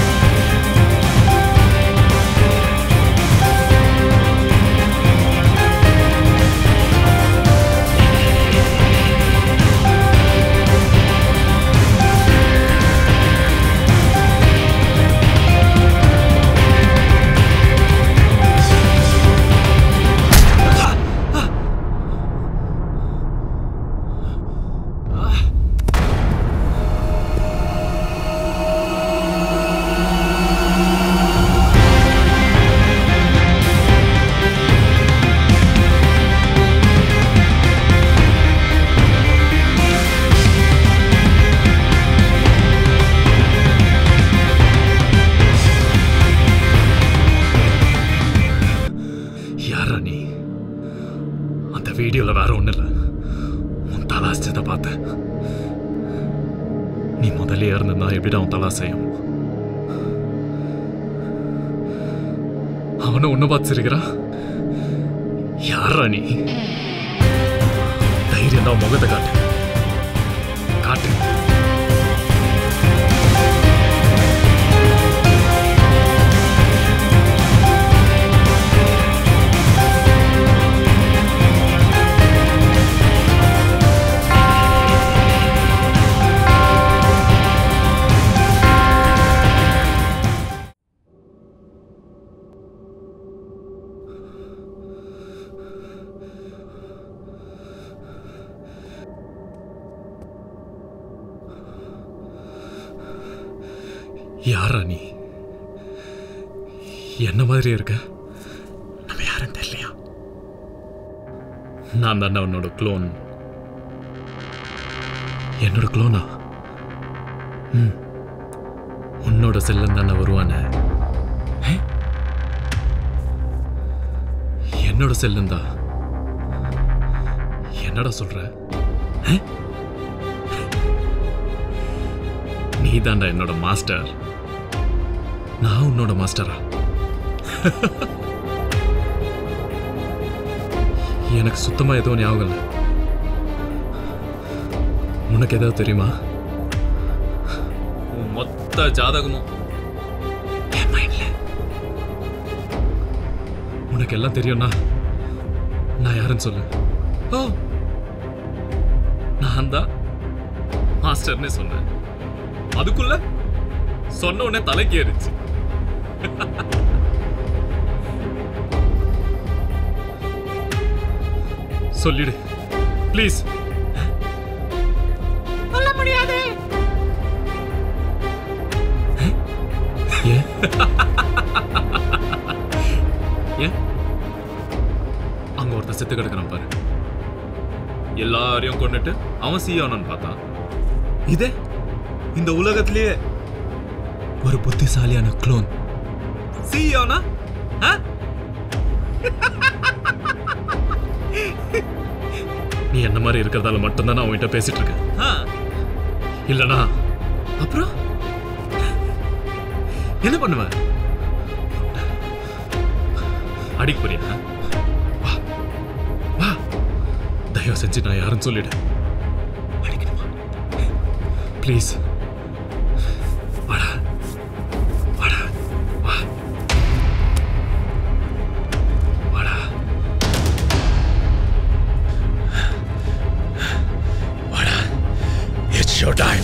ஆ வீடியோவில் வேற ஒன்றும் இல்லை உன் தலாசிச்சதை பார்த்தேன் நீ முதல்ல இருந்திருந்தா எப்படிடா உன் தலா செய்யும் அவனை உன்னை பார்த்து சிரிக்கிறான் யாரா நீ தைரியம் தான் முகத்தை காட்டு காட்டு யாரா நீ என்ன மாதிரி இருக்க நம்ம யாரும் தெரியலையா நான் தானே உன்னோட க்ளோன் என்னோட க்ளோனா ம் உன்னோட செல்லன் தானே வருவானே ஏ? என்னோட செல்லன் தான் என்னடா சொல்ற ஏ? நீ தாண்டா என்னோட மாஸ்டர் நான் உன்னோட மாஸ்டரா எனக்கு சுத்தமா எதுவும் ஞாபகம் இல்லை உனக்கு ஏதாவது தெரியுமா உன் மொத்த ஜாதகமும் என் மைண்ட்ல உனக்கு எல்லாம் தெரியும்னா நான் யாருன்னு சொல்லு ஓ நான் தான் மாஸ்டர்னே சொன்னேன் அதுக்குள்ள சொன்ன உடனே தலைக்கு ஏறிச்சு சொல்லிடு ப்ளீஸ் சொல்ல முடியாது ஏன் ஏன் அங்க ஒருத்தன் செத்து கிடக்குறான் பாரு எல்லாரையும் கொண்டுட்டு அவன் சீயானு பார்த்தான் இதே இந்த உலகத்திலேயே ஒரு புத்திசாலியான க்ளோன் சீயானா நீ என்ன மாதிரி இருக்கிறதால மட்டும்தான் நான் உன்கிட்ட பேசிட்டு இருக்கேன் இல்லனா அப்புறம் என்ன பண்ணுவ அடிக்க போறியா வா வா தயவு செஞ்சு நான் யாருன்னு சொல்லிடு அடிக்கணுமா ப்ளீஸ் வாடா வாடா வா வாடா வாடா இட்ஸ் யோர் டைம்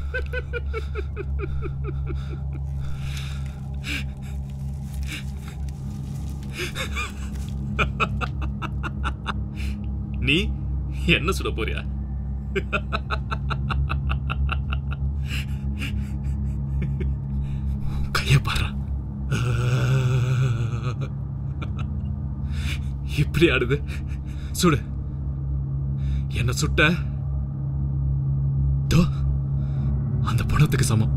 நீ என்ன சுட போறியா கைய பாரு இப்படி ஆடுது சுடு என்ன சுட்ட தோ அந்த பணத்துக்கு சமம்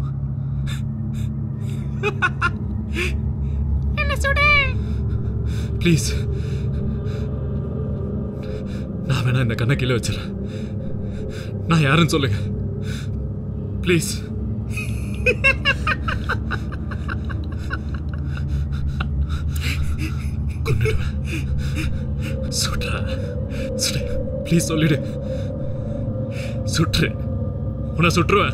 என்ன சுடு ப்ளீஸ் நான் வேணா இந்த கண்ணை கீழே வச்சிடறேன் நான் யாருன்னு சொல்லுங்க ப்ளீஸ் கொண்டுடுவேன் சுட்றா சுடு ப்ளீஸ் சொல்லிடு சுட்டுரு உன்னை சுட்டுருவேன்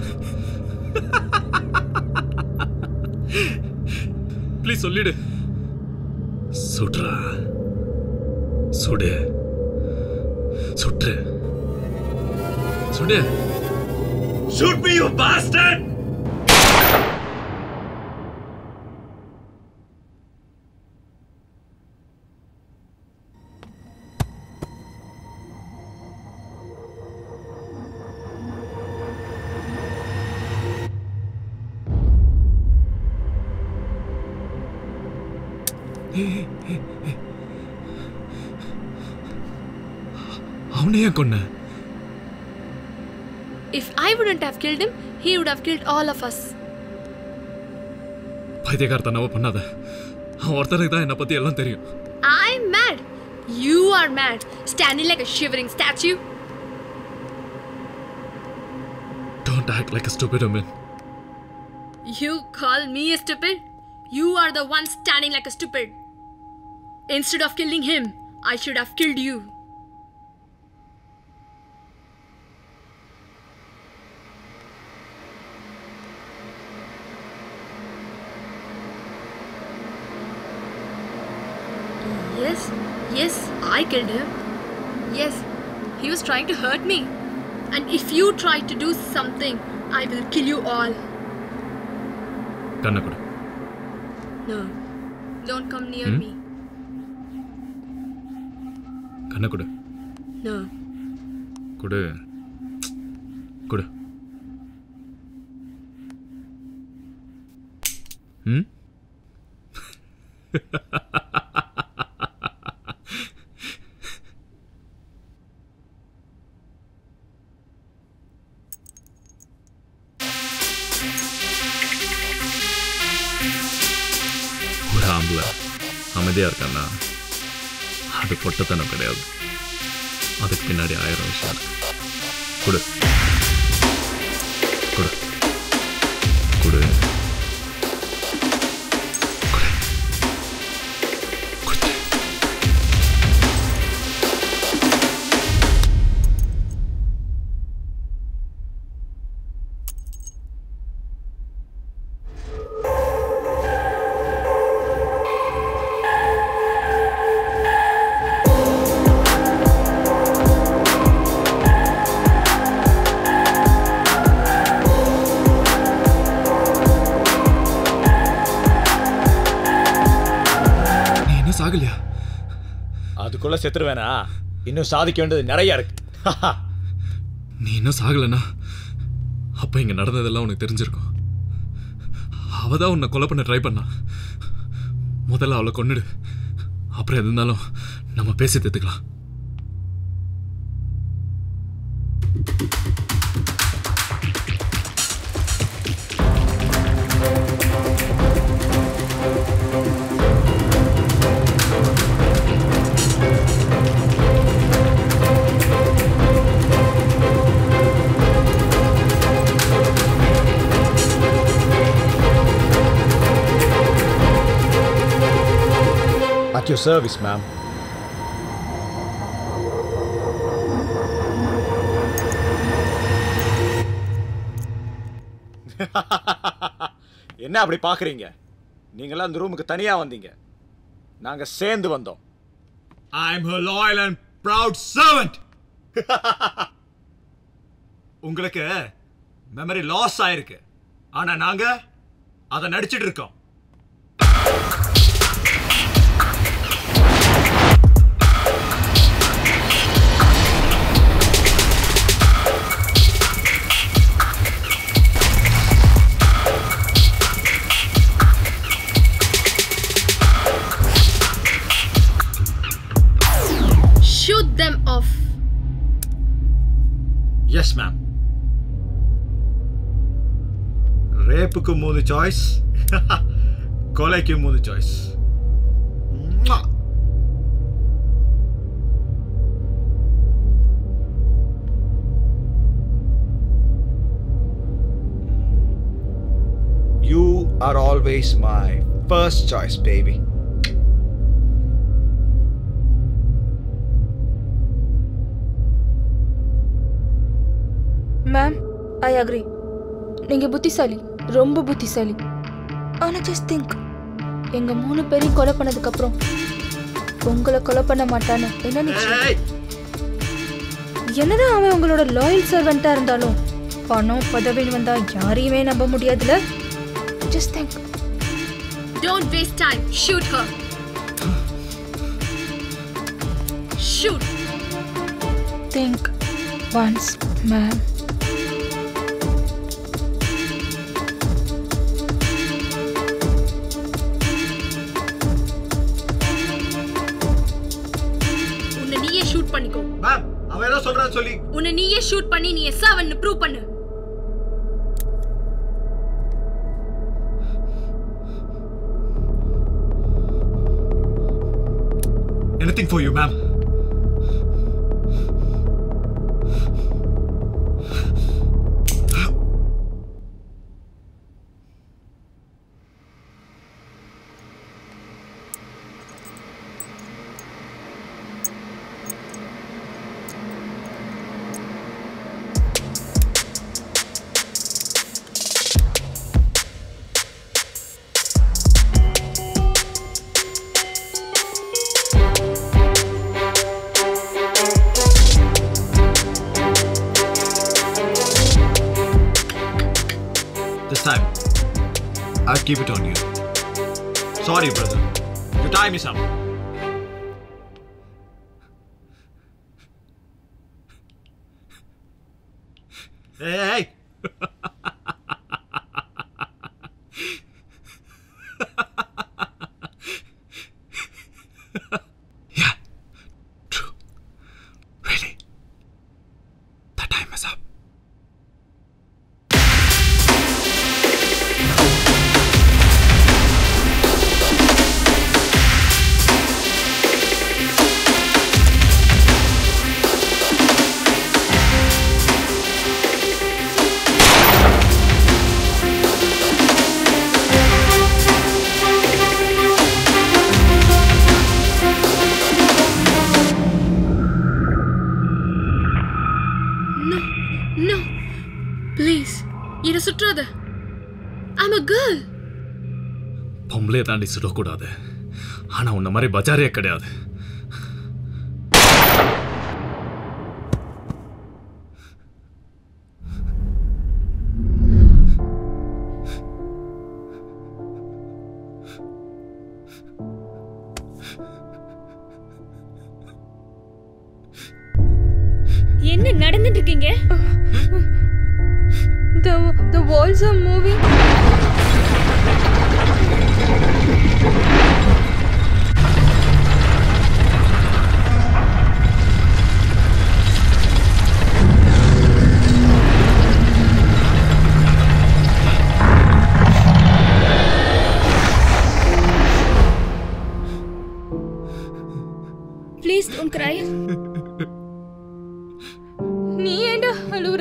ப்ளீஸ் சொல்லிடு சுட்றா சுடு சுட்டு சுடு Shoot me, you bastard! அவனை ஏன் கொன்ன If I wouldn't have killed him, he would have killed all of us. பைத்தியக்காரத்தனவ பண்ணாத அவன் ஒருத்தனுக்கு தான் என்னை பத்தி எல்லாம் தெரியும் I'm mad. You are mad, standing like a shivering statue. Don't act like a stupid woman You call me a stupid? You are the one standing like a stupid. Instead of killing him, I should have killed you. Yes, yes, I killed him. Yes, he was trying to hurt me. And if you try to do something, I will kill you all. கண்ணை கொடு No, don't come near Hmm? me. கண்ணை கொடு No. கொடு கொடு ம் ஒரு ஆம்பளை அமைதியாக இருக்கான்னா அது பொட்டத்தனம் கிடையாது அதுக்கு பின்னாடி ஆயிரம் விஷயம் இருக்கு கொடு கொடு கொடு கொடு. கொடுத்து. நீ என்ன சாகலையா அதுக்குள்ள செத்துருவேனா இன்னும் சாதிக்க வேண்டியது நிறைய இருக்கு நீ இன்னும் சாகலைன்னா அப்போ இங்கே நடந்ததெல்லாம் உனக்கு தெரிஞ்சிருக்கும் அவ தான் உன்னை கொலை பண்ண ட்ரை பண்ணா முதல்ல அவளை கொன்னுடு அப்புறம் எது இருந்தாலும் நம்ம பேசி தீர்த்துக்கலாம் At your service, ma'am. என்ன அப்படி பாக்குறீங்க நீங்களாம் அந்த ரூமுக்கு தனியா வந்தீங்க நாங்க சேர்ந்து வந்தோம் I'm her loyal and proud servant. உங்களுக்கு மெமரி லாஸ் ஆயிருக்கு ஆனா நாங்க அதை நடிச்சிட்டு இருக்கோம் Shoot them off. Yes ma'am ரேப்புக்கு மூணு சாய்ஸ் கொலைக்கு மூணு choice You are always my first choice, baby. Ma'am I agree நீங்கள் புத்திசாலி ரொம்ப புத்திசாலி ஆனால் ஜஸ்ட் திங்க் எங்கள் மூணு பேரையும் கொலை பண்ணதுக்கப்புறம் உங்களை கொலை பண்ண மாட்டான்னு என்ன நிச்சயம் என்னதான் அவன் உங்களோட லாயல் சர்வெண்ட்டாக இருந்தாலும் பணம் பதவின்னு வந்தால் யாரையுமே நம்ப முடியாதுல்ல just think Don't waste time. Shoot her. Shoot. Think once ma'am உன்னை நீயே ஷூட் பண்ணிக்கோ மேம் அவன் ஏதோ சொல்றான்னு சொல்லி உன்னை நீயே ஷூட் பண்ணி நீ எஸ் அவன் ப்ரூவ் பண்ணு anything for you ma'am This time, I'll keep it on you. Sorry, brother. Your time is up. Hey, hey! yeah, true. Really. The time is up. No, no. Please. என்னை சுற்றாத. I'm a girl. பொம்பளையை தாண்டி சுடக்கூடாது ஆனா உன்ன மாதிரி பஜாரியே கிடையாது என்ன நடந்துட்டு இருக்கீங்க The, the walls are moving. Please don't cry நீ ஏண்டா அழுவுற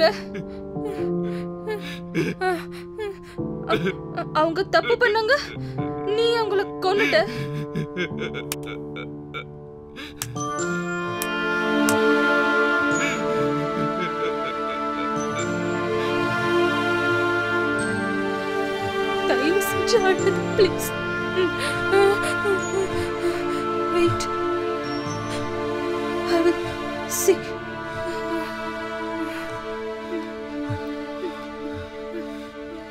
அ- அ- அவங்க தப்பு பண்ணாங்க நீ அவங்கள கொன்னுட்ட தயவு செஞ்சு அழுது please wait I will see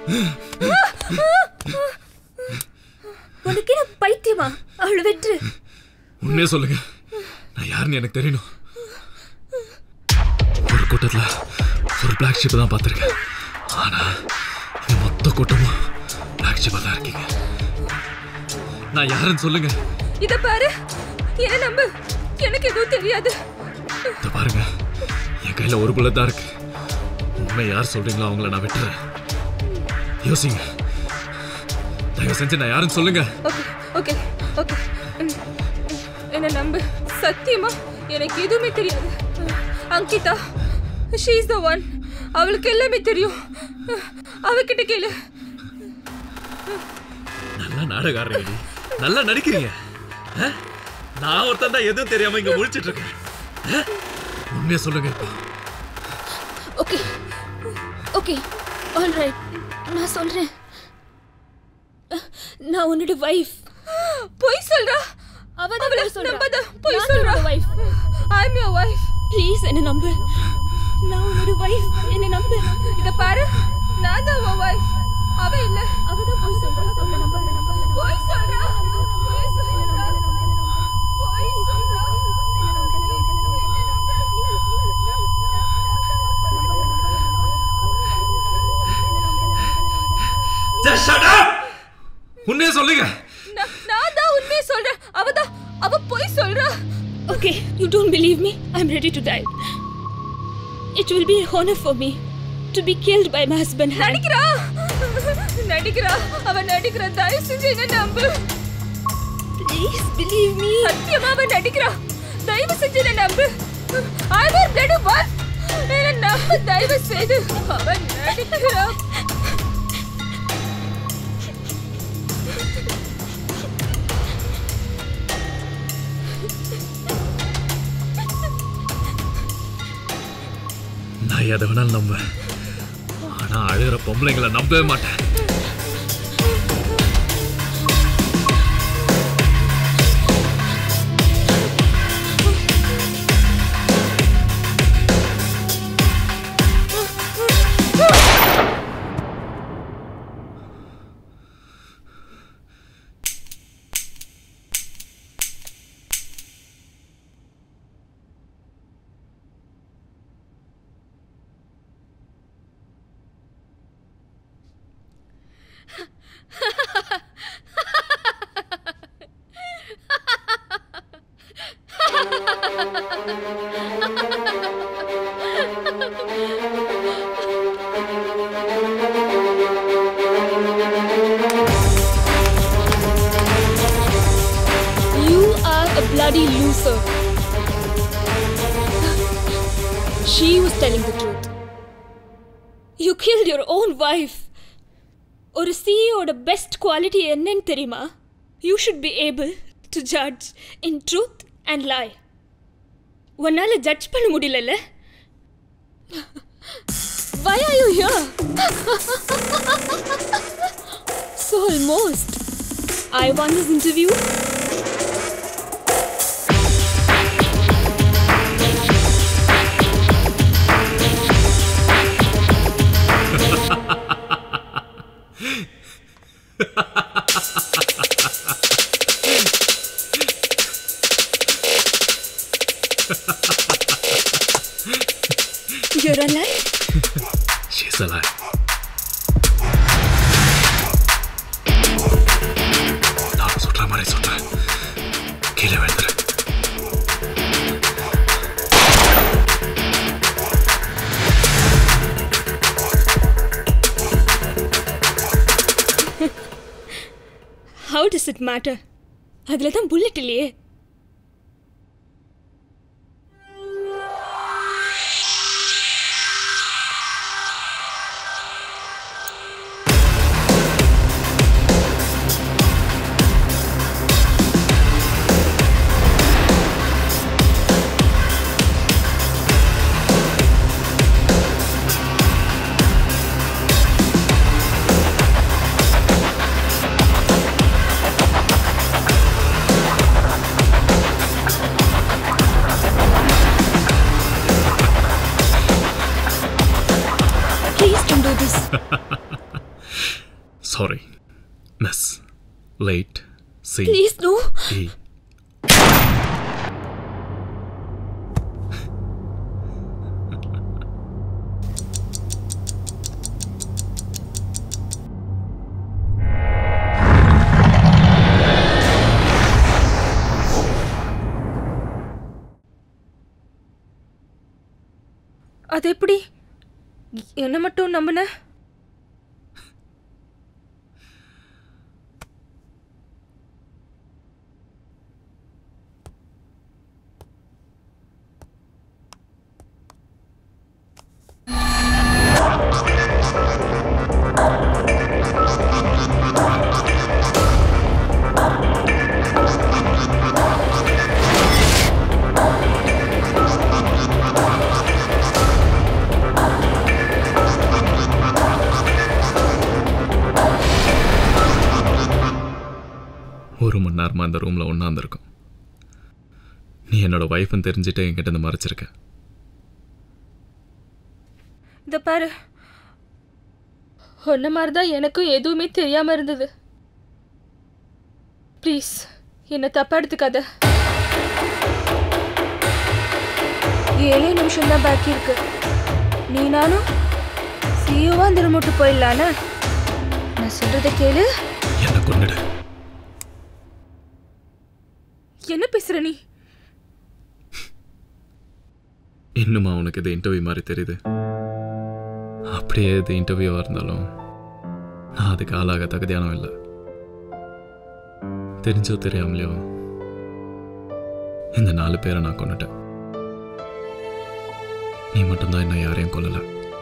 உனக்கு என்ன பைத்தியமா அவளை வெற்று உண்மையே சொல்லுங்க நான் யாருன்னு எனக்கு தெரியணும் ஒரு கூட்டத்துல ஒரு பிளாக் ஷிப் தான் பார்த்துருக்கேன் ஆனா இந்த மொத்த கூட்டமும் பிளாக் ஷிப்பா தான் இருக்கீங்க நான் யாருன்னு சொல்லுங்க இத பாரு என்ன நம்பு எனக்கு எதுவும் தெரியாது இத பாருங்க என் கையில ஒரு புல்லட் தான் இருக்கு உண்மை யார் சொல்றீங்களோ அவங்கள நான் விட்டுறேன் யோசிங்க தயவு செஞ்சு நான் யாருன்னு சொல்லுங்க ஓகே ஓகே ஓகே ம், என்ன நம்பு சத்தியமா எனக்கு எதுவுமே தெரியாது Ankita she is the one அவளுக்கு எல்லாமே தெரியும் அவகிட்ட கேளு நல்லா நாடகம் ஆடுறீங்க நல்லா நடிக்கிறீங்க ஆ? நான் ஒருத்தன் தான் எதுவும் தெரியாம இங்க முழிச்சிட்டு இருக்கேன் ஆ? உண்மையை சொல்லுங்க இப்போ ஓகே ஓகே ஆல் ரைட் நான் சொல்றேன் நான் உன்னோட வைஃப் பொய் சொல்றா அவ அவளை சொல்றா நம்பாத பொய் நான் சொல்றா உன்னோட wife. I am your wife please என்ன நம்பு நான் உன்னோட வைஃப் என்ன நம்பு இத பாரு நான் தான் உன் வைஃப் அவ இல்ல அவ தான் போய் சொல்றா அவளை நம்பாத பொய் சொல்றா பொய் சொல்றா பொய் சொல்றா Just shut up! உண்மையை சொல்லுங்க நான் நான் தான் உண்மையை சொல்றேன் அவ தான் அவ பொய் சொல்றா okay you don't believe me I am ready to die it will be honour for me to be killed by my husband hand நடிக்கிறா நடிக்கிறா அவ நடிக்கிறா தயவு செஞ்சு என்ன நம்பு ப்ளீஸ் பிலீவ் மீ சத்தியமா அவ நடிக்கிறா தயவு செஞ்சு என்ன நம்பு ஐ வில் பிளட் ஒன் என்ன நம்பு தயவு செய்து அவ நடிக்கிறா நான் எதை வேணாலும் நம்புவேன் ஆனா அழுகிற பொம்பளைங்களை நம்பவே மாட்டேன் You are a bloody loser. She was telling the truth. You killed your own wife. ஒரு சிஇஓட பெஸ்ட் குவாலிட்டி என்னன்னு தெரியுமா you should be able to judge in truth and lie உன்னால ஜட்ஜ் பண்ண முடியலல்ல Why are you here? so almost. I won this interview. You're alive? She's alive. நான் சொல்ற மாதிரி சொல்றேன் கீழே விழுந்துரு How does it matter? அதில் தான் புல்லட் இல்லையே Please don't do this. Sorry miss late சி ப்ளீஸ் நோ இ அது எப்படி என்ன மட்டும் நம்பின ஒரு மணி நேரமாக இந்த ரூமில் ஒன்றாந்துருக்கும் நீ என்னோட ஒய்ஃப்னு தெரிஞ்சுட்டு என்கிட்ட இருந்து மறைச்சிருக்க இந்த பாரு ஒன்ன மாதிரி தான் எனக்கும் எதுவுமே தெரியாம இருந்தது ப்ளீஸ் என்ன தப்பா எடுத்துக்காத ஏழே நிமிஷம் தான் பாக்கி இருக்கு நீ நானும் சிஓவா அந்த remote போயிடலான்னு நான் சொல்றத கேளு என்ன கொண்டுடு என்ன பேசுற நீ இன்னுமா உனக்கு இது இன்டர்வியூ மாதிரி தெரியுது அப்படியே இது இன்டர்வியூவாக இருந்தாலும் நான் அதுக்கு ஆளாக தகுதியானவன் இல்லை தெரிஞ்சோ தெரியாமலையோ இந்த நாலு பேரை நான் கொண்டுட்டேன் நீ மட்டும்தான் இன்னும் யாரையும் கொல்லல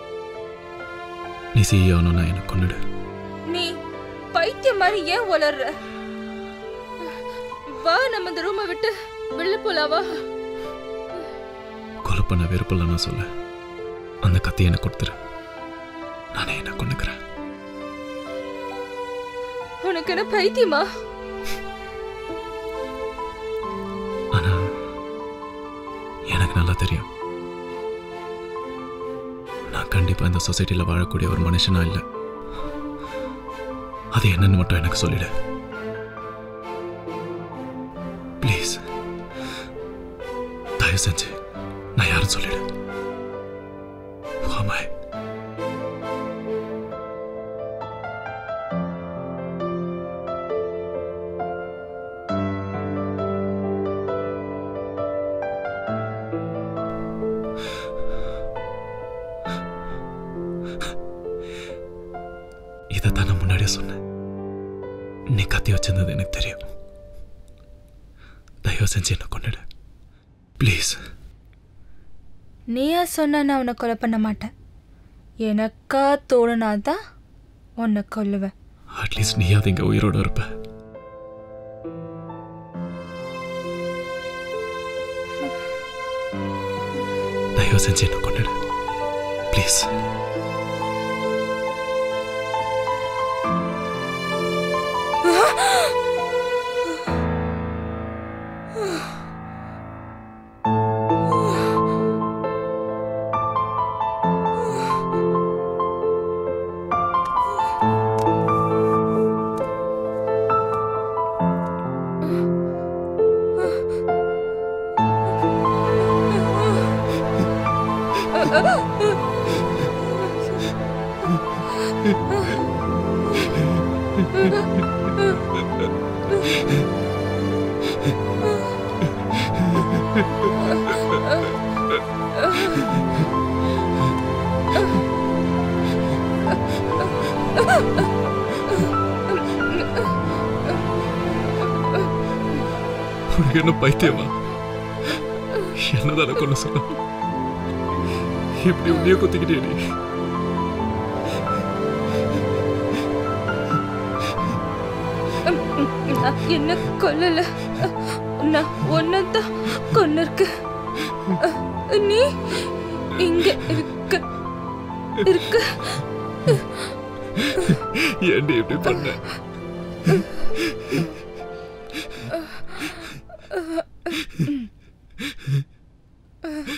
நீ சிஇ ஆனோன்னா என்னை கொண்டுடு நீ பைத்தியம் மாதிரி ஏன் வளர்ற வா நம்ம இந்த ரூமை விட்டு வெளில போலாம் வா கொலை பண்ண விருப்பம்லன்னா சொல்ல அந்த கத்தி எனக்கு கொடுத்துரு நானே என்ன கொண்டுக்கிறேன் உனக்கு என்ன பைத்தியமா ஆனா எனக்கு நல்லா தெரியும் நான் கண்டிப்பா இந்த சொசைட்டில வாழக்கூடிய ஒரு மனுஷனா இல்லை அது என்னன்னு மட்டும் எனக்கு சொல்லிடு ப்ளீஸ் தயவு செஞ்சு நான் யாரும் சொல்லிடு Who am I? இதைத்தான் நான் முன்னாடியே சொன்னேன் நீ கத்தி வச்சிருந்தது எனக்கு தெரியும் தயவு செஞ்சு என்ன கொண்டுடு ப்ளீஸ் நீயா சொன்னா நான் உன்னை கொலை பண்ண மாட்டேன் எனக்கா தோணுனாதான் உன்னை கொல்லுவேன் அட்லீஸ்ட் நீயாவது இங்க உயிரோட இருப்ப தயவு செஞ்சு என்ன கொண்டுடு ப்ளீஸ் உனக்கு என்ன பைத்தியமா என்னதான கொண்டு சொன்ன இப்படி உன்னைய குத்திக்கிட்டே நீ நான் என்ன கொல்லல நான் ஒன்னதான் கொண்டு இருக்கு நீ இங்க இருக்க இருக்க ஏன்டி இப்படி பண்ண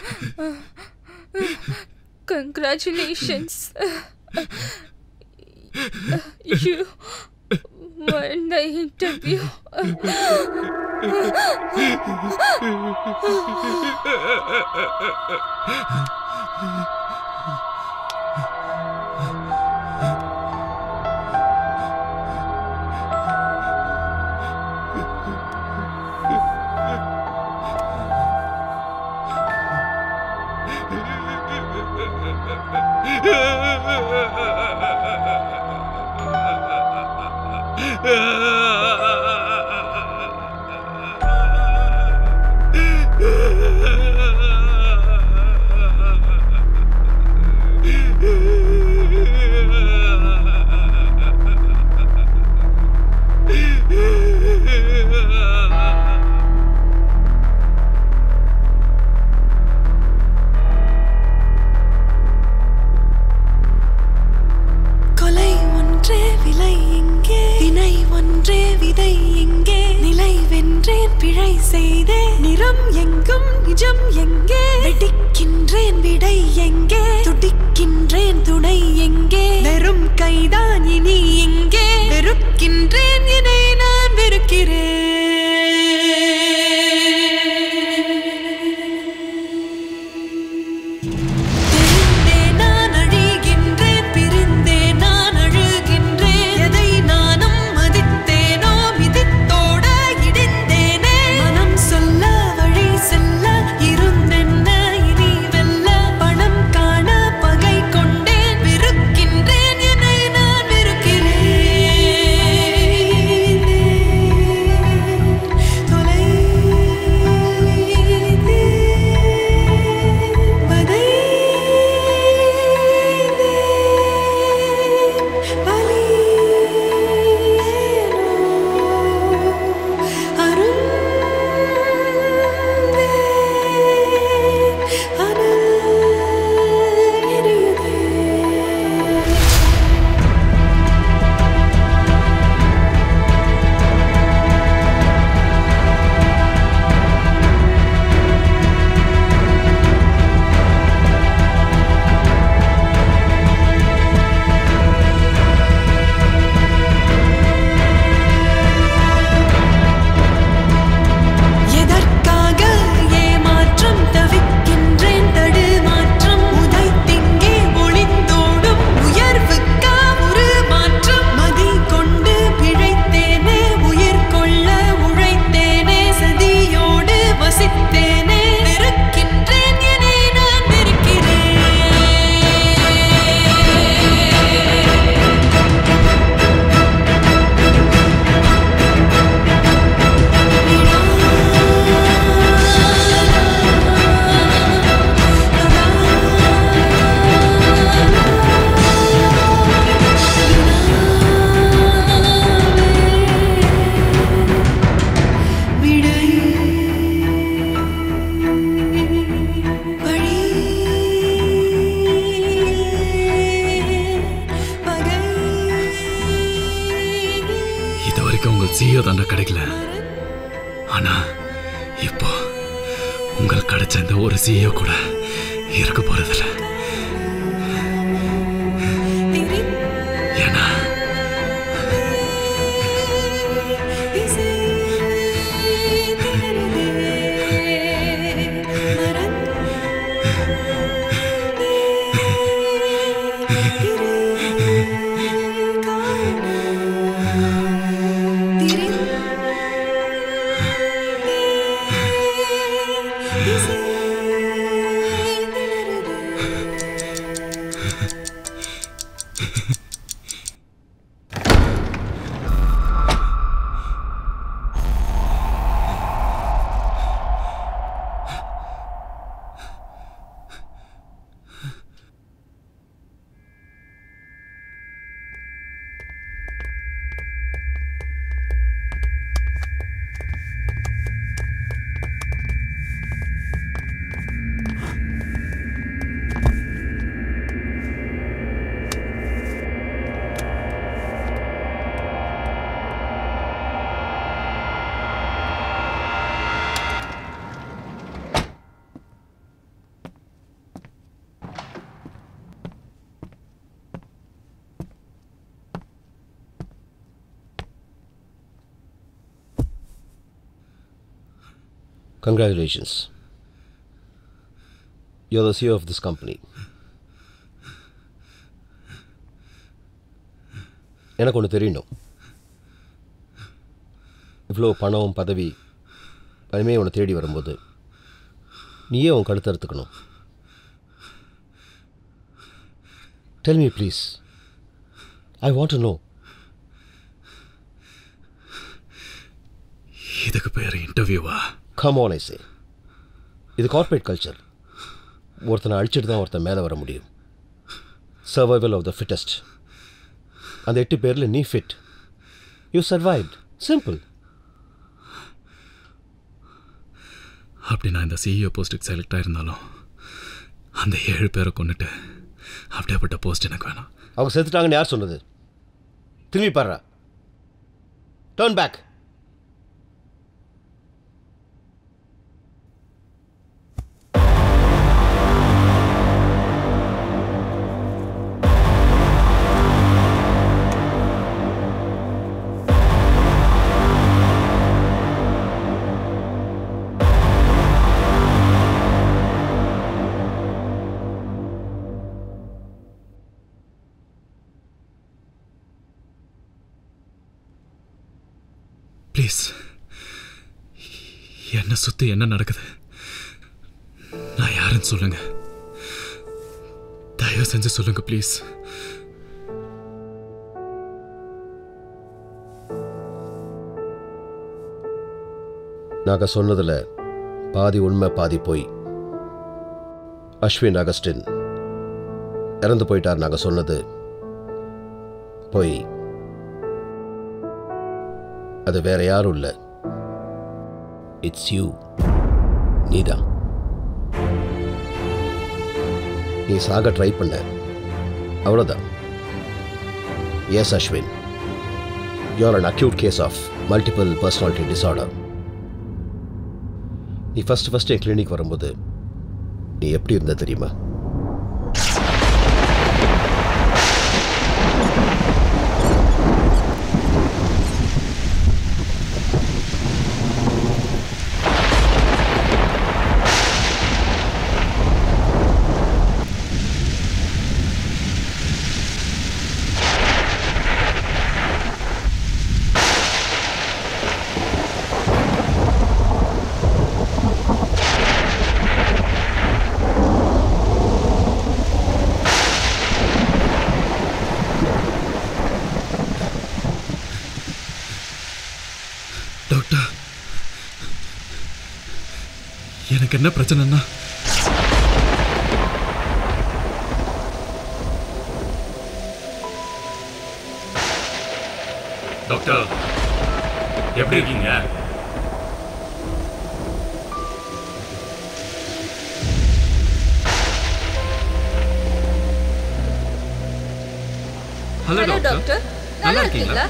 congratulations you won the interview. கொலை ஒன்றே விலை இங்கே வினை ஒன்றே விதை இங்கே நிலை வென்றேன் பிழை செய்தேன் நிறம் எங்கும் நிஜம் எங்கே வெடிக்கின்றேன் விடை எங்கே துடிக்கின்றேன் துணை எங்கே வெறும் கைதான் இனி இங்கே வெறுக்கின்றேன் என்னை நான் வெறுக்கிறேன் நான் அழிகின்றேன் பிரிந்தே நான் அழுகின்றேன் எதை நானும் மதித்தேனோ மிதித்தோட இடிந்தேனே மனம் சொல்ல வழி செல்ல இருந்தென்ன இனி வெல்ல பணம் காண பகை கொண்டேன் வெறுக்கின்றேன் என்னை நான் வெறுக்கிறேன் தொலை எதற்காக ஏமாற்றம் தவிக்கின்றேன் தடுமாற்றம் உதைத்திங்கே ஒளிந்தோடும் உயர்வுக்கா ஒரு மாற்றம் மதி கொண்டு பிழைத்தேனே உயிர் கொள்ள உழைத்தேனே சதியோடு வசித்தேனே வெறுக்கின்றேன் என்னை நான் விடை வழி பகை இது வரைக்கும் உங்கள் சிஇஓ தாண்டா கிடைக்கல ஆனா இப்போ உங்களுக்கு கிடைச்ச இந்த ஒரு சிஇஓ கூட இருக்க போறதில்ல ஏன்னா Congratulations. You're the CEO of this company. எனக்கு ஒன்று தெரியணும் இவ்வளோ பணம் பதவி வலிமையை உன்னை தேடி வரும்போது நீயே உன் கழுத்தை அறுத்துக்கணும் tell me please I want to know இதுக்கு பேர் இன்டர்வியூவா கம் ஆன் ஐ சே இது கார்ப்பரேட் கல்ச்சர் ஒருத்தனை அழிச்சிட்டு தான் ஒருத்தன் மேலே வர முடியும் சர்வைவல் ஆஃப் த ஃபிட்டஸ்ட் அந்த எட்டு பேரில் நீ ஃபிட் யூ சர்வைவ்ட் சிம்பிள் அப்படி நான் இந்த சிஇஓ போஸ்ட்டுக்கு செலக்ட் ஆயிருந்தாலும் அந்த ஏழு பேரை கொண்டுட்டு அப்படியாப்பட்ட போஸ்ட் எனக்கு வேணாம் அவங்க செத்துட்டாங்கன்னு யார் சொன்னது திரும்பி பாடுறா டர்ன் பேக் ப்ளீஸ் என்னை சுற்றி என்ன நடக்குது நான் யாருன்னு சொல்லுங்க தயவு செஞ்சு சொல்லுங்க ப்ளீஸ் நாங்கள் சொன்னதில் பாதி உண்மை பாதி பொய் அஸ்வின் அகஸ்டின் இறந்து போயிட்டார் நாங்கள் சொன்னது பொய் அது வேற யாரும் இல்லை இட்ஸ் யூ நீதான் நீ சாக ட்ரை பண்ண அவ்வளோதான் yes Ashwin you're an acute case of multiple personality disorder நீ ஃபர்ஸ்ட் ஃபர்ஸ்ட் என் கிளினிக் வரும்போது நீ எப்படி இருந்த தெரியுமா டாக்டர் எனக்கு என்ன பிரச்சனைன்னா டாக்டர் எப்படி இருக்கீங்க ஹலோ ஹலோ டாக்டர் டாக்டர் நல்லா இருக்கீங்களா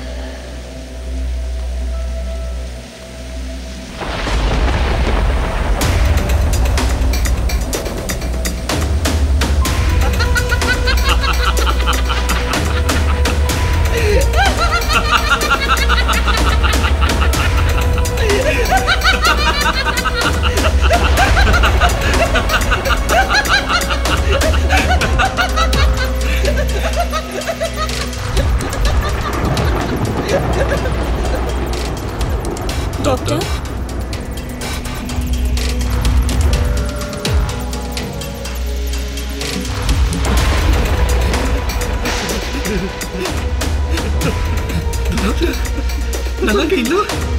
டாக்டர் டாக்டர் நல்லா இருக்கீங்களா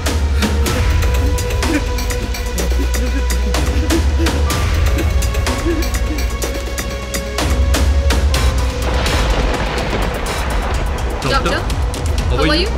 Doctor, how are you?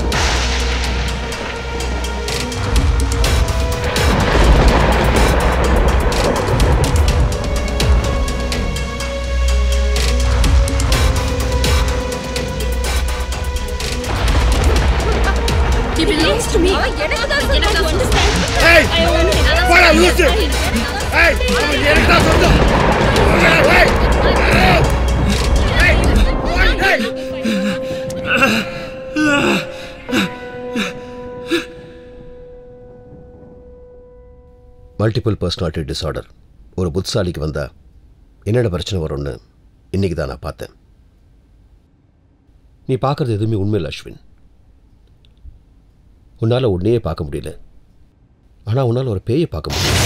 He belongs to me. எனக்கு தான் எனக்கு தான் understand. Hey! I own him. போடா, லூசு! Hey! அவனுக்கு எனக்கு தான் சொந்தம்! Hey! Hey! Hey! Hey! Multiple personality disorder ஒரு புத்திசாலிக்கு வந்தால் என்னென்ன பிரச்சனை வரும்னு இன்றைக்கி தான் நான் பார்த்தேன் நீ பார்க்குறது எதுவுமே உண்மை இல்லை அஸ்வின் உன்னால் உன்னையே பார்க்க முடியல ஆனால் உன்னால் ஒரு பேயை பார்க்க முடியும்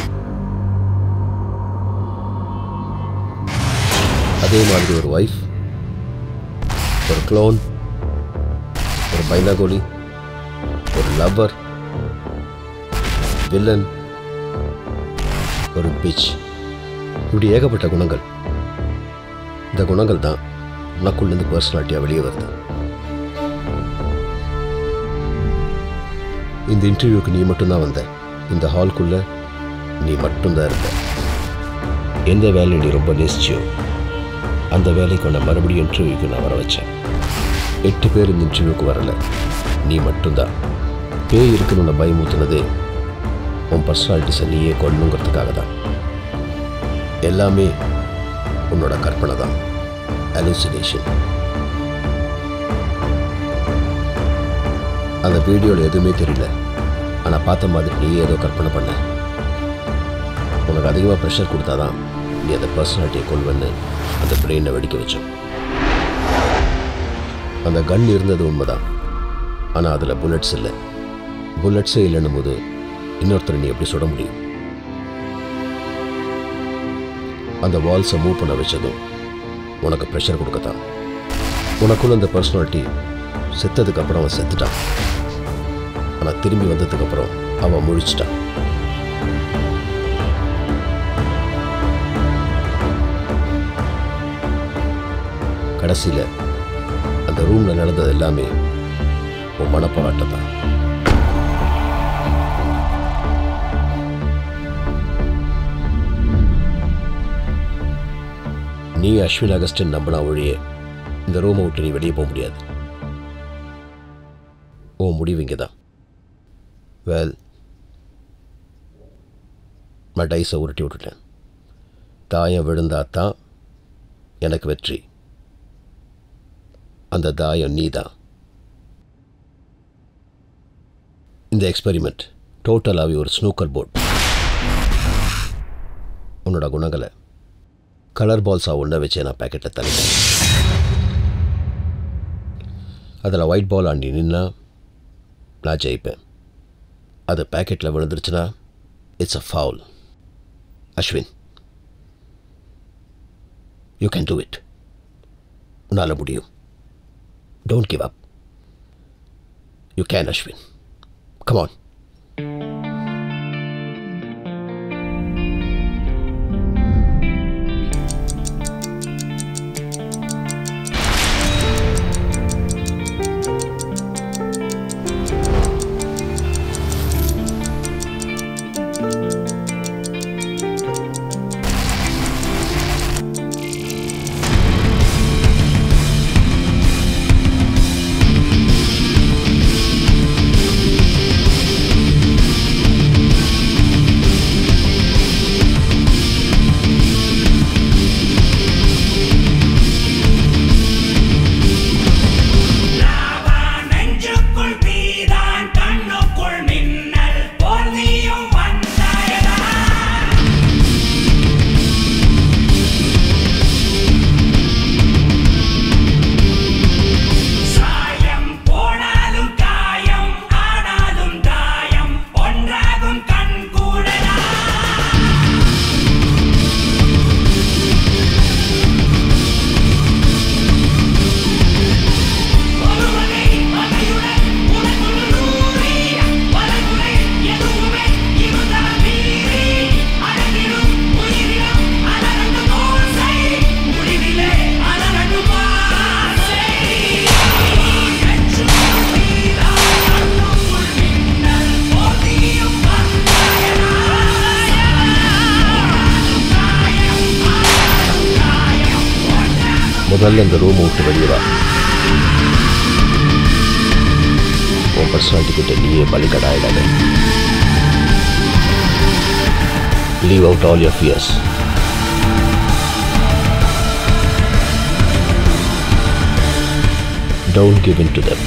அதே மாதிரி ஒரு ஒய்ஃப் ஒரு க்ளோன் ஒரு பைனாகோலி ஒரு லவ்வர் வில்லன் ஒரு பிச் இப்படி ஏகப்பட்ட குணங்கள் இந்த குணங்கள் தான் உனக்குள்ளேருந்து பர்சனாலிட்டியாக வெளியே வருது இந்த இன்டர்வியூக்கு நீ மட்டும்தான் வந்த இந்த ஹால்குள்ளே நீ மட்டும்தான் இருந்த எந்த வேலையை நீ ரொம்ப நேசிச்சியோ அந்த வேலைக்கு உன்னை மறுபடியும் இன்டர்வியூக்கு நான் வர வச்சேன் எட்டு பேர் இந்த இன்டர்வியூக்கு வரல நீ மட்டும்தான் பேய் இருக்குன்னு உன்னை பயமுத்துனதே உன் பர்சனாலிட்டிஸை நீயே கொள்ளணுங்கிறதுக்காக தான் எல்லாமே உன்னோட கற்பனை தான் அலூசினேஷன் அந்த வீடியோவில் எதுவுமே தெரியல ஆனால் பார்த்த மாதிரி நீ ஏதோ கற்பனை பண்ண உனக்கு அதிகமாக ப்ரெஷர் கொடுத்தாதான் நீ அந்த பர்சனாலிட்டியை கொள்வன்னு அந்த பிரெயினை வெடிக்க வச்சோம் அந்த கன் இருந்தது உண்மைதான் ஆனால் அதில் புல்லட்ஸ் இல்லை புல்லட்ஸே இல்லைன்னும் போது இன்னொருத்தரை நீ எப்படி சுட முடியும் அந்த வால்ஸை மூவ் பண்ண வச்சதும் உனக்கு ப்ரெஷர் கொடுக்கத்தான் உனக்குள்ள அந்த பர்சனாலிட்டி செத்ததுக்கு அப்புறம் அவன் செத்துட்டான் ஆனால் திரும்பி வந்ததுக்கு அப்புறம் அவன் முழிச்சிட்டான் கடைசியில் அந்த ரூமில் நடந்தது எல்லாமே உன் மனப்பாட்டம் தான் நீ அஸ்வின் அகஸ்டின் நம்பினா ஒழிய இந்த ரூமை விட்டு நீ வெளியே போக முடியாது உன் முடிவு இங்கே தான் வேல் நான் டைஸை உருட்டி விட்டுட்டேன் தாயம் விழுந்தா தான் எனக்கு வெற்றி அந்த தாயம் நீ தான் இந்த எக்ஸ்பெரிமெண்ட் டோட்டலாகவே ஒரு ஸ்னூக்கர் போர்ட் உன்னோட குணங்களை கலர் பால்ஸாக ஒன்றை வச்சு நான் பேக்கெட்டில் தள்ளிட்டேன் அதில் ஒயிட் பால் ஆண்டி நின்னா நான் ஜெயிப்பேன் அது பேக்கெட்டில் விழுந்துருச்சுன்னா it's a foul Ashwin you can do it உன்னால் முடியும் don't give up you can Ashwin come on நெஞ்சுக்குள் தீதான் கண்ணுக்குள் மின்னல் போல் நீயும் வந்தாயடா சாயம் போனாலும் காயம் ஆனாலும் தாயம் ஒன்றாகும் கண் கூடடா ஒருவனை மதையுடன் உனக்குள் ஊறிய வலகுலை எதுவுமே இருந்தால் மீறி அழகிடும் உயிரிடம் அலரங்கும் ஓசை முடிவிலே அலரங்கும் ஆசை நெஞ்சுக்குள் நீதான் கண்ணுக்குள் மின்னல் போதியும் வந்தாயடா முதல்ல இந்த ரூமை விட்டு வெளியே வா உன் பர்சனாலிட்டி கிட்ட நீயே பலிக்கடாயிடாத leave out all your fears don't give in to them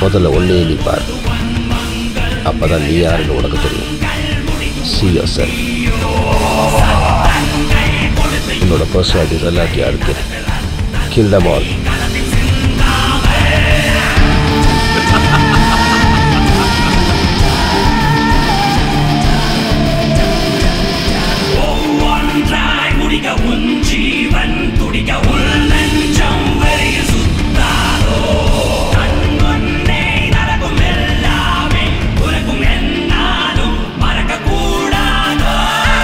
முதல்ல ஒன்னே நீ பார் அப்பதான் நீ யாருன்னு உனக்கு தெரியும் see yourself உன்னோட பர்சனாலிட்டிஸ் எல்லாத்தையும் இருக்கு கில் them all ஒவ்வொன்றாய் முடிக்க உன் ஜீவன் துடிக்க உள் நெஞ்சம் வெறிய சுத்தாதோ கண் முன்னே நடக்கும் எல்லாமே உனக்கும் என்னாலும் மறக்க கூடாதோ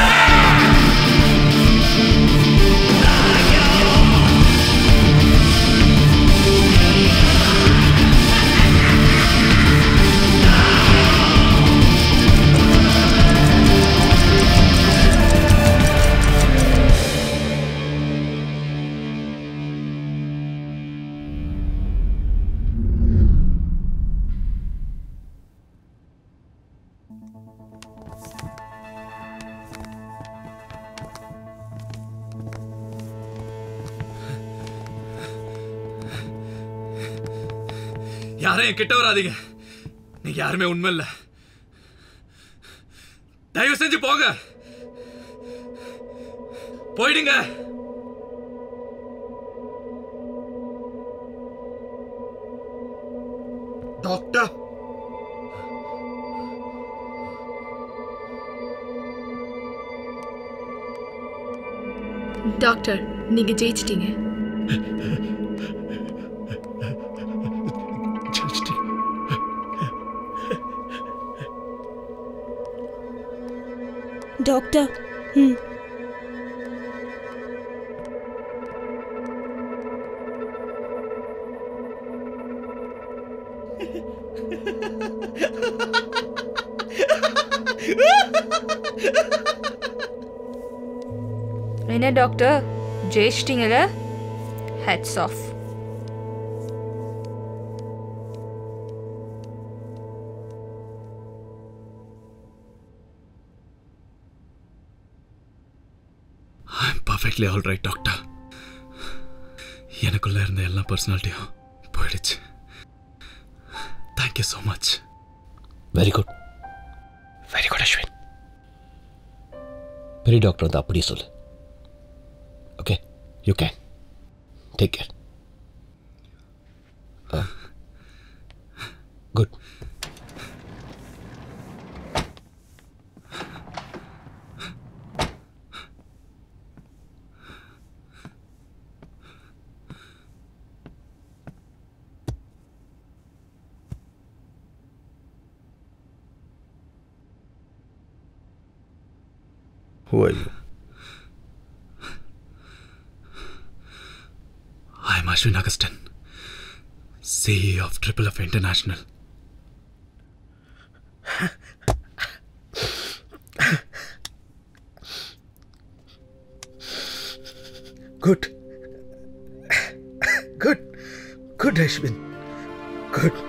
யாரும் என் கிட்ட வராதீங்க நீங்க யாருமே உண்மை இல்ல தயவு செஞ்சு போங்க போயிடுங்க டாக்டர் டாக்டர் நீங்க ஜெயிச்சிட்டீங்க டாக்டர் ம் என்ன டாக்டர் ஜெயிச்சிட்டிங்கல்ல hats off I'm perfectly all right doctor எனக்குள்ள இருந்த எல்லா பர்சனாலிட்டியும் போயிடுச்சு thank you so much very good very good Ashwin பெரிய டாக்டர் வந்து அப்படியே சொல்லு okay you can take care good Who are you? I am Ashwin Augustin, CEO of Triple F International. Good good good Ashwin good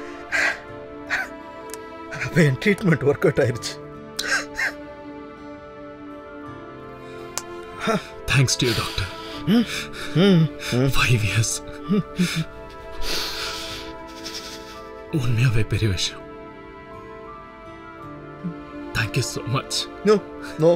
அப்போ என் ட்ரீட்மெண்ட் ஒர்க் அவுட் ஆயிருச்சு Thanks to you, doctor. Five years. உண்மையாவே பெரிய விஷயம் thank you so much no no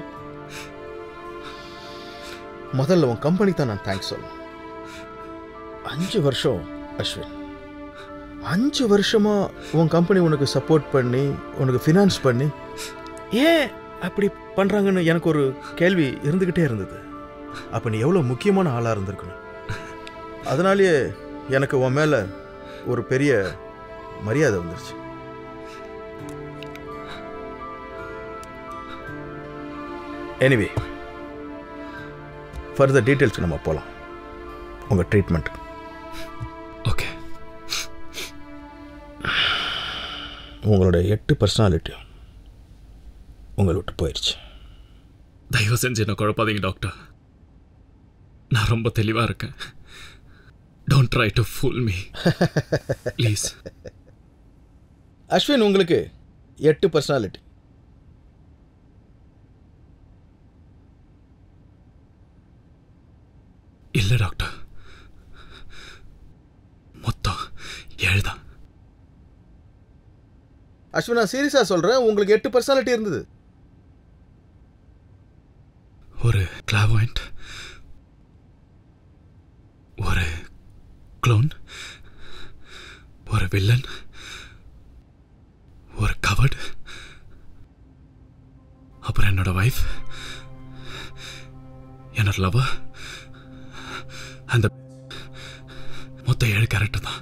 முதல்ல உன் company தான் நான் தேங்க்ஸ் சொல்லணும் அஞ்சு வருஷம் அஸ்வின் அஞ்சு வருஷமா உன் கம்பெனி உனக்கு சப்போர்ட் பண்ணி உனக்கு ஃபினான்ஸ் பண்ணி ஏன் அப்படி பண்ணுறாங்கன்னு எனக்கு ஒரு கேள்வி இருந்துக்கிட்டே இருந்தது அப்போ நீ எவ்வளோ முக்கியமான ஆளாக இருந்திருக்கணும் அதனாலேயே எனக்கு உன் மேலே ஒரு பெரிய மரியாதை வந்துருச்சு எனிவே ஃபர்தர் டீட்டெயில்ஸ்க்கு நம்ம போகலாம் உங்கள் ட்ரீட்மெண்ட் ஓகே உங்களோட எட்டு பர்சனாலிட்டியும் உங்களை விட்டு போயிடுச்சு தயவு செஞ்சு என்ன குழப்பாதீங்க டாக்டர் நான் ரொம்ப தெளிவாக இருக்கேன் don't try to fool me please Ashwin உங்களுக்கு எட்டு பர்சனாலிட்டி இல்லை டாக்டர் மொத்தம் ஏழு தான் அஸ்வின் நான் சீரியஸாக சொல்கிறேன் உங்களுக்கு எட்டு பர்சனாலிட்டி இருந்தது ஒரு கிளாவாயிண்ட் ஒரு க்ளோன் ஒரு வில்லன் ஒரு கவர்டு அப்புறம் என்னோட வைஃப் என்னோட லவர் அந்த மொத்த ஏழு கேரக்டர் தான்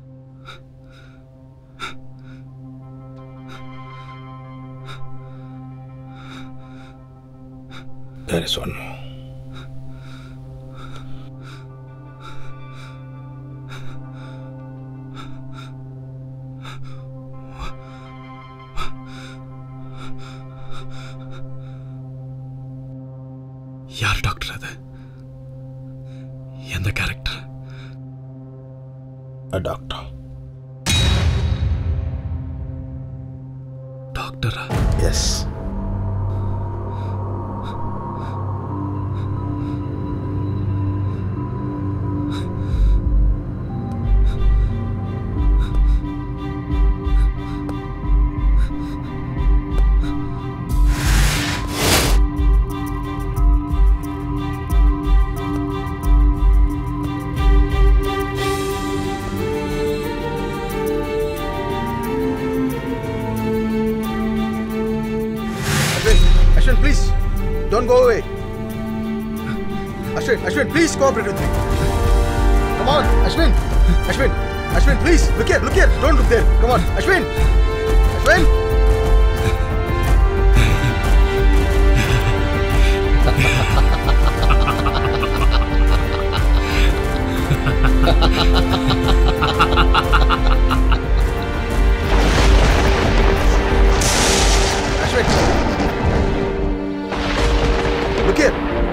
There is one more. யார் டாக்டர் அது எந்த கேரக்டர் A doctor. டாக்டரா Yes. Ashwin, Ashwin, please, don't go away. Ashwin, Ashwin, please cooperate with me. Come on, Ashwin, Ashwin, Ashwin, please, look here, look here, don't look there. Come on, Ashwin, Ashwin. Ashwin, look here.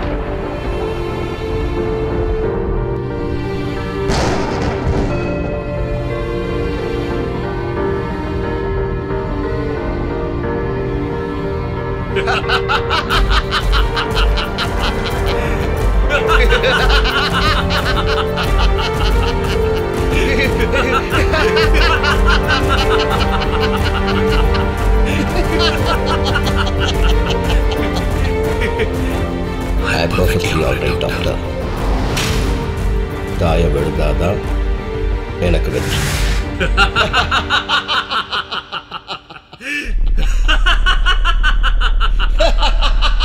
I am perfectly alright, doctor. தாய விழுந்தாதான் எனக்கு வெற்றி Ha ha ha ha ha!